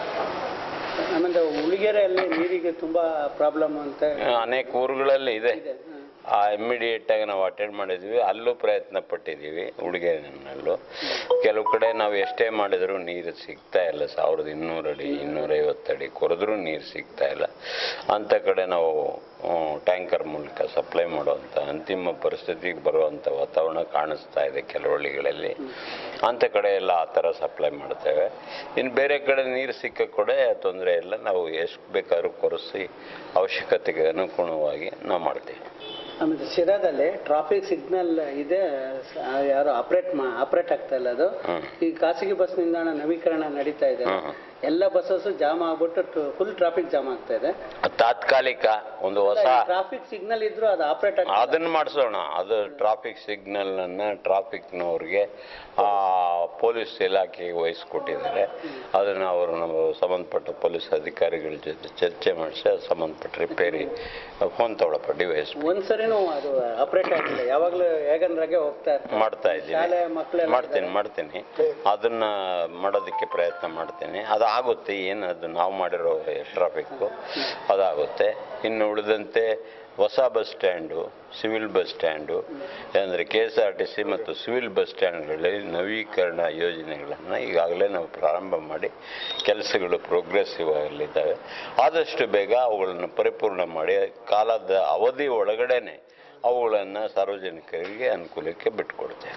ಆಮೇಲೆ ಉಳಿಗೆರೆಯಲ್ಲಿ ನೀರಿಗೆ ತುಂಬಾ ಪ್ರಾಬ್ಲಮ್ ಅಂತ ಅನೇಕ ಊರುಗಳಲ್ಲಿ ಇದೆ ಇದೆ ಹ. ಆ ಇಮ್ಮಿಡಿಯೇಟ್ ಆಗಿ ನಾವು ಅಟೆಂಡ್ ಮಾಡಿದ್ವಿ ಅಲ್ಲೂ ಪ್ರಯತ್ನ ಪಟ್ಟಿದ್ದೀವಿ ಉಡುಗೆನಲ್ಲೂ ಕೆಲವು ಕಡೆ ನಾವು ಎಷ್ಟೇ ಮಾಡಿದರೂ ನೀರು ಸಿಗ್ತಾ ಇಲ್ಲ ಸಾವಿರದ ಇನ್ನೂರು ಅಡಿ ಇನ್ನೂರೈವತ್ತು ಅಡಿ ಕೊರೆದ್ರೂ ನೀರು ಸಿಗ್ತಾ ಇಲ್ಲ ಅಂಥ ಕಡೆ ನಾವು ಟ್ಯಾಂಕರ್ ಮೂಲಕ ಸಪ್ಲೈ ಮಾಡುವಂಥ ಅಂತಿಮ ಪರಿಸ್ಥಿತಿಗೆ ಬರುವಂಥ ವಾತಾವರಣ ಕಾಣಿಸ್ತಾ ಇದೆ ಕೆಲವು ಹಳ್ಳಿಗಳಲ್ಲಿ ಅಂಥ ಕಡೆ ಎಲ್ಲ ಆ ಥರ ಸಪ್ಲೈ ಮಾಡ್ತೇವೆ ಇನ್ನು ಬೇರೆ ಕಡೆ ನೀರು ಸಿಕ್ಕ ಕಡೆ ತೊಂದರೆ ಇಲ್ಲ ನಾವು ಎಷ್ಟು ಬೇಕಾದ್ರೂ ಕೊರೆಸಿ ಅವಶ್ಯಕತೆಗೆ ಅನುಗುಣವಾಗಿ ನಾವು ಮಾಡ್ತೀವಿ ಆಮೇಲೆ ಶಿರಾದಲ್ಲಿ ಟ್ರಾಫಿಕ್ ಸಿಗ್ನಲ್ ಇದೆ ಸ- ಯಾರು ಆಪರೇಟ್ ಮಾ ಆಪರೇಟ್ ಆಗ್ತಾ ಇಲ್ಲ ಅದು ಹ್ಮ್. ಈ ಖಾಸಗಿ ಬಸ್ ನಿಲ್ದಾಣ ನವೀಕರಣ ನಡೀತಾ ಇದೆ ಹ್ಮ್. ಎಲ್ಲ ಬಸ್ಸಸ್ ಜಾಮ್ ಆಗ್ಬಿಟ್ಟು ಫುಲ್ ಟ್ರಾಫಿಕ್ ಜಾಮ್ ಆಗ್ತಾ ಇದೆ ತಾತ್ಕಾಲಿಕ ಒಂದು ಹೊಸ ಟ್ರಾಫಿಕ್ ಸಿಗ್ನಲ್ ಇದ್ರು ಅದು ಆಪರೇಟ್ ಆಗ ಅದನ್ನ ಮಾಡಿಸೋಣ ಅದು ಟ್ರಾಫಿಕ್ ಸಿಗ್ನಲ್ ಅನ್ನ ಟ್ರಾಫಿಕ್ನವ್ರಿಗೆ ಪೊಲೀಸ್ ಇಲಾಖೆಗೆ ವಹಿಸ್ಕೊಟ್ಟಿದ್ದಾರೆ ಅದನ್ನ ಅವರು ನಮ್ಮ ಸಂಬಂಧಪಟ್ಟ ಪೊಲೀಸ್ ಅಧಿಕಾರಿಗಳ ಜೊತೆ ಚರ್ಚೆ ಮಾಡಿಸಿ ಅದು ಸಂಬಂಧಪಟ್ಟ ರಿಪೇರಿ ಫೋನ್ ತಗೊಳಪ್ಪ ಡಿವೈಸ್ ಒಂದ್ಸರಿನೂ ಅದು ಆಪರೇಟ್ ಆಗಿಲ್ಲ ಯಾವಾಗ್ಲೂ ಹೇಗಂದ್ರಾಗೆ ಹೋಗ್ತಾ ಇರ್ತಾರೆ ಮಾಡ್ತಾ ಶಾಲೆ ಇದ್ದೀನಿ ಮಕ್ಕಳೆಲ್ಲ ಮಾಡ್ತೀನಿ ಮಾಡ್ತೀನಿ ಅದನ್ನ ಮಾಡೋದಕ್ಕೆ ಪ್ರಯತ್ನ ಮಾಡ್ತೀನಿ ಅದು ಆಗುತ್ತೆ ಏನು ಅದು ನಾವು ಮಾಡಿರೋ ಟ್ರಾಫಿಕ್ಕು ಅದಾಗುತ್ತೆ ಇನ್ನು ಉಳಿದಂತೆ ಹೊಸ bus stand civil bus stand ಅಂದರೆ K S R T C ಮತ್ತು ಸಿವಿಲ್ ಬಸ್ ಸ್ಟ್ಯಾಂಡ್ಗಳಲ್ಲಿ ನವೀಕರಣ ಯೋಜನೆಗಳನ್ನು ಈಗಾಗಲೇ ನಾವು ಪ್ರಾರಂಭ ಮಾಡಿ ಕೆಲಸಗಳು ಪ್ರೋಗ್ರೆಸಿವ್ ಆಗಲಿದ್ದಾವೆ ಆದಷ್ಟು ಬೇಗ ಅವುಗಳನ್ನು ಪರಿಪೂರ್ಣ ಮಾಡಿ ಕಾಲದ ಅವಧಿ ಒಳಗಡೆನೆ ಅವುಗಳನ್ನು ಸಾರ್ವಜನಿಕರಿಗೆ ಅನುಕೂಲಕ್ಕೆ ಬಿಟ್ಕೊಡ್ತೇವೆ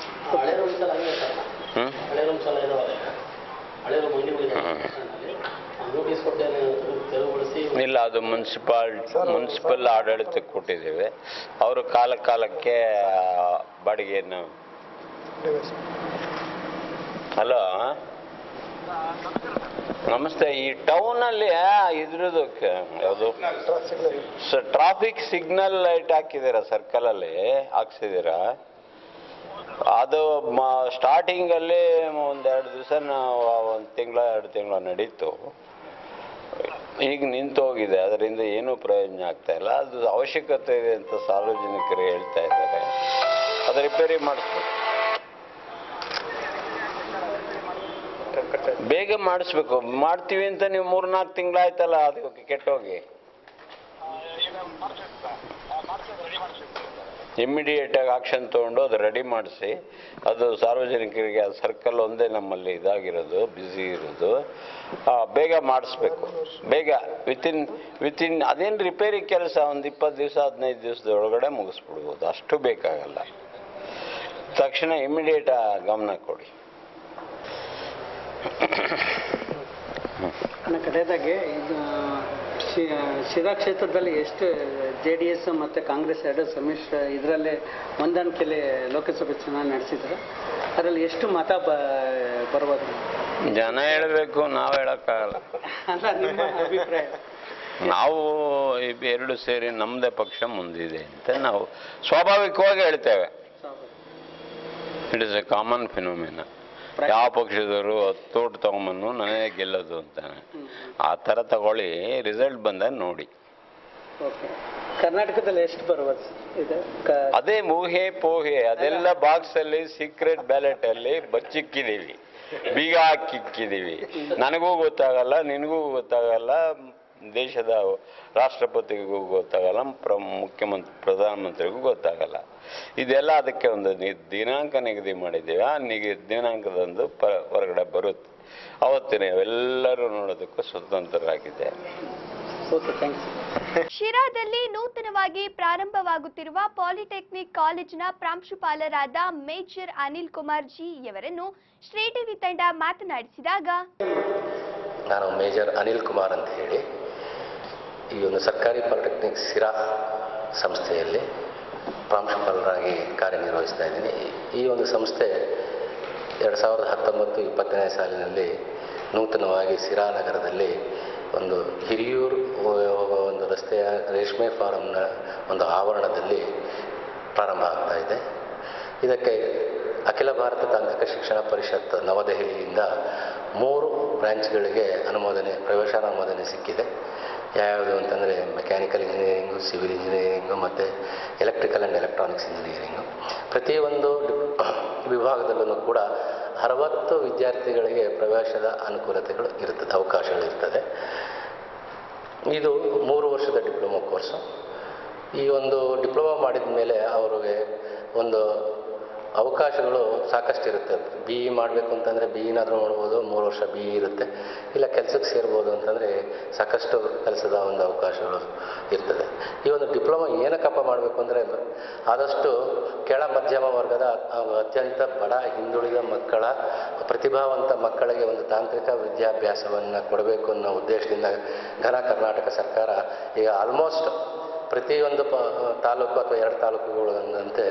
ಹ್ಮ್? ಇಲ್ಲ ಅದು ಮುನ್ಸಿಪಾಲ್ ಮುನ್ಸಿಪಲ್ ಆಡಳಿತಕ್ಕೆ ಕೊಟ್ಟಿದ್ದೇವೆ ಅವರು ಕಾಲ ಕಾಲಕ್ಕೆ ಆ, ಬಾಡಿಗೆಯನ್ನು ಹಲೋ ನಮಸ್ತೆ ಈ ಟೌನಲ್ಲಿ ಇದ್ರದ್ದು ಕ- ಯಾವುದು ಟ್ರಾಫಿಕ್ ಸಿಗ್ನಲ್ ಲೈಟ್ ಹಾಕಿದ್ದೀರಾ ಸರ್ಕಲಲ್ಲಿ ಹಾಕ್ಸಿದ್ದೀರಾ ಅದು ಸ್ಟಾರ್ಟಿಂಗಲ್ಲಿ ಒಂದೆರಡು ದಿವಸ ನಾವು ಒಂದು ತಿಂಗಳ ಎರಡು ತಿಂಗಳ ನಡೀತು ಈಗ ನಿಂತು ಹೋಗಿದೆ ಅದರಿಂದ ಏನೂ ಪ್ರಯೋಜನ ಆಗ್ತಾ ಇಲ್ಲ ಅದು ಅವಶ್ಯಕತೆ ಇದೆ ಅಂತ ಸಾರ್ವಜನಿಕರು ಹೇಳ್ತಾ ಇದ್ದಾರೆ ಅದು ರಿಪೇರಿ ಮಾಡಿಸ್ಬೇಕು ಬೇಗ ಮಾಡಿಸ್ಬೇಕು ಮಾಡ್ತೀವಿ ಅಂತ ನೀವು ಮೂರ್ನಾಲ್ಕು ತಿಂಗಳಾಯ್ತಲ್ಲ ಅದು ಕೆಟ್ಟೋಗಿ ಇಮ್ಮಿಡಿಯೇಟ್ ಆಗಿ ಆಕ್ಷನ್ ತಗೊಂಡು ಅದು ರೆಡಿ ಮಾಡಿಸಿ ಅದು ಸಾರ್ವಜನಿಕರಿಗೆ ಆ ಸರ್ಕಲ್ ಒಂದೇ ನಮ್ಮಲ್ಲಿ ಇದಾಗಿರೋದು ಬ್ಯುಸಿ ಇರೋದು ಆ, ಬೇಗ ಮಾಡಿಸ್ಬೇಕು ಬೇಗ ವಿತಿನ್ ವಿತಿನ್ ಅದೇನು ರಿಪೇರಿ ಕೆಲಸ ಒಂದು ಇಪ್ಪತ್ತು ದಿವಸ ಹದಿನೈದು ದಿವಸದೊಳಗಡೆ ಮುಗಿಸ್ಬಿಡ್ಬೋದು ಅಷ್ಟು ಬೇಕಾಗಲ್ಲ ತಕ್ಷಣ ಇಮ್ಮಿಡಿಯೇಟ್ ಗಮನ ಕೊಡಿ ನನ್ನ ಕಡೆದಾಗೆ ಇದು ಶಿ- ಶಿರಾ ಕ್ಷೇತ್ರದಲ್ಲಿ ಎಷ್ಟು ಜೆ ಡಿ ಎಸ್ ಮತ್ತು ಕಾಂಗ್ರೆಸ್ ಎರಡು ಸಮ್ಮಿಶ್ರ ಇದರಲ್ಲೇ ಹೊಂದಾಣಿಕೆಯಲ್ಲಿ ಲೋಕಸಭೆ ಚುನಾವಣೆ ನಡೆಸಿದ್ರು ಅದರಲ್ಲಿ ಎಷ್ಟು ಮತ ಬ ಬರ್ಬೋದು ಜನ ಹೇಳಬೇಕು ನಾವು ಹೇಳೋಕ್ಕಾಗಲ್ಲ ಅಲ್ಲ ನಿಮ್ಮ ಅಭಿಪ್ರಾಯ ನಾವು ಇಬ್ ಎರಡು ಸೇರಿ ನಮ್ಮದೇ ಪಕ್ಷ ಮುಂದಿದೆ ಅಂತ ನಾವು ಸ್ವಾಭಾವಿಕವಾಗಿ ಹೇಳ್ತೇವೆ it is a common phenomena ಯಾವ ಪಕ್ಷದವರು ತೋಟ ತಗೊಂಬನ್ನು ನನಗೆ ಗೆಲ್ಲೋದು ಅಂತಾನೆ ಆ ಥರ ತಗೊಳ್ಳಿ ರಿಸಲ್ಟ್ ಬಂದಾಗ ನೋಡಿ ಓಕೆ ಕರ್ನಾಟಕದಲ್ಲಿ ಎಷ್ಟು ಬರ್ಬೋದು ಇದು ಕ ಅದೇ ಊಹೆ ಪೋಹೆ ಅದೆಲ್ಲ ಬಾಕ್ಸ್ ಅಲ್ಲಿ ಸೀಕ್ರೆಟ್ ಬ್ಯಾಲೆಟ್ ಅಲ್ಲಿ ಬಚ್ಚಿಕ್ಕಿದೀವಿ ಬೀಗ ಹಾಕಿಕ್ಕಿದೀವಿ ನನಗೂ ಗೊತ್ತಾಗಲ್ಲ ನಿನಗೂ ಗೊತ್ತಾಗಲ್ಲ ದೇಶದ ರಾಷ್ಟ್ರಪತಿಗೂ ಗೊತ್ತಾಗಲ್ಲ ಪ್ರ ಮುಖ್ಯಮಂತ್ರಿ ಪ್ರಧಾನಮಂತ್ರಿಗೂ ಗೊತ್ತಾಗಲ್ಲ ಇದೆಲ್ಲ ಅದಕ್ಕೆ ಒಂದು ನಿ- ದಿನಾಂಕ ನಿಗದಿ ಮಾಡಿದ್ದೀವಿ ಆ ನಿಗ ದಿನಾಂಕದಂದು ಪ ಹೊರಗಡೆ ಬರುತ್ತೆ ಅವತ್ತಿನ ಎಲ್ಲರೂ ನೋಡೋದಕ್ಕೂ ಸ್ವತಂತ್ರರಾಗಿದ್ದಾರೆ ಓಕೆ ಥ್ಯಾಂಕ್ಸ್ ಶಿರಾದಲ್ಲಿ ನೂತನವಾಗಿ ಪ್ರಾರಂಭವಾಗುತ್ತಿರುವ ಪಾಲಿಟೆಕ್ನಿಕ್ ಕಾಲೇಜಿನ ಪ್ರಾಂಶುಪಾಲರಾದ ಮೇಜರ್ ಅನಿಲ್ ಕುಮಾರ್ ಜಿ ಇವರನ್ನು ಶ್ರೀ ಟಿವಿ ತಂಡ ಮಾತನಾಡಿಸಿದಾಗ ನಾನು ಮೇಜರ್ ಅನಿಲ್ ಕುಮಾರ್ ಅಂತ ಹೇಳಿ ಈ ಒಂದು ಸರ್ಕಾರಿ ಪಾಲಿಟೆಕ್ನಿಕ್ ಸಿರಾ ಸಂಸ್ಥೆಯಲ್ಲಿ ಪ್ರಾಂಶುಪಾಲರಾಗಿ ಕಾರ್ಯನಿರ್ವಹಿಸ್ತಾ ಇದ್ದೀನಿ ಈ ಒಂದು ಸಂಸ್ಥೆ ಎರಡು ಸಾವಿರದ ಹತ್ತೊಂಬತ್ತು ಇಪ್ಪತ್ತನೇ ಸಾಲಿನಲ್ಲಿ ನೂತನವಾಗಿ ಸಿರಾ ನಗರದಲ್ಲಿ ಒಂದು ಹಿರಿಯೂರು ಹೋಗುವ ಒಂದು ರಸ್ತೆಯ ರೇಷ್ಮೆ ಫಾರಂನ ಒಂದು ಆವರಣದಲ್ಲಿ ಪ್ರಾರಂಭ ಆಗ್ತಾ ಇದೆ ಇದಕ್ಕೆ ಅಖಿಲ ಭಾರತ ತಾಂತ್ರಿಕ ಶಿಕ್ಷಣ ಪರಿಷತ್ ನವದೆಹಲಿಯಿಂದ ಮೂರು ಬ್ರ್ಯಾಂಚ್ಗಳಿಗೆ ಅನುಮೋದನೆ ಪ್ರವೇಶಾನುಮೋದನೆ ಸಿಕ್ಕಿದೆ ಯಾವ್ಯಾವುದು ಅಂತಂದರೆ ಮೆಕ್ಯಾನಿಕಲ್ ಇಂಜಿನಿಯರಿಂಗು ಸಿವಿಲ್ ಇಂಜಿನಿಯರಿಂಗು ಮತ್ತು ಎಲೆಕ್ಟ್ರಿಕಲ್ ಆ್ಯಂಡ್ ಎಲೆಕ್ಟ್ರಾನಿಕ್ಸ್ ಇಂಜಿನಿಯರಿಂಗು ಪ್ರತಿಯೊಂದು ವಿಭಾಗದಲ್ಲೂ ಕೂಡ ಅರವತ್ತು ವಿದ್ಯಾರ್ಥಿಗಳಿಗೆ ಪ್ರವೇಶದ ಅನುಕೂಲತೆಗಳು ಇರ್ತದೆ ಅವಕಾಶಗಳಿರ್ತದೆ ಇದು ಮೂರು ವರ್ಷದ ಡಿಪ್ಲೊಮಾ ಕೋರ್ಸು ಈ ಒಂದು ಡಿಪ್ಲೊಮಾ ಮಾಡಿದ ಮೇಲೆ ಅವ್ರಿಗೆ ಒಂದು ಅವಕಾಶಗಳು ಸಾಕಷ್ಟು ಇರುತ್ತೆ ಬಿ ಇ ಮಾಡಬೇಕು ಅಂತಂದರೆ ಬಿ ಇನಾದರೂ ಮಾಡ್ಬೋದು ಮೂರು ವರ್ಷ ಬಿ ಇ ಇರುತ್ತೆ ಇಲ್ಲ ಕೆಲಸಕ್ಕೆ ಸೇರ್ಬೋದು ಅಂತಂದರೆ ಸಾಕಷ್ಟು ಕೆಲಸದ ಒಂದು ಅವಕಾಶಗಳು ಇರ್ತದೆ ಈ ಒಂದು ಡಿಪ್ಲೊಮಾ ಏನಕ್ಕಪ್ಪ ಮಾಡಬೇಕು ಅಂದರೆ ಆದಷ್ಟು ಕೆಳ ಮಧ್ಯಮ ವರ್ಗದ ಹಾಗೂ ಅತ್ಯಂತ ಬಡ ಹಿಂದುಳಿದ ಮಕ್ಕಳ ಪ್ರತಿಭಾವಂತ ಮಕ್ಕಳಿಗೆ ಒಂದು ತಾಂತ್ರಿಕ ವಿದ್ಯಾಭ್ಯಾಸವನ್ನು ಕೊಡಬೇಕು ಅನ್ನೋ ಉದ್ದೇಶದಿಂದ ಘನ ಕರ್ನಾಟಕ ಸರ್ಕಾರ ಈಗ ಆಲ್ಮೋಸ್ಟ್ ಪ್ರತಿಯೊಂದು ಪ ತಾಲೂಕು ಅಥವಾ ಎರಡು ತಾಲೂಕುಗಳಂತೆ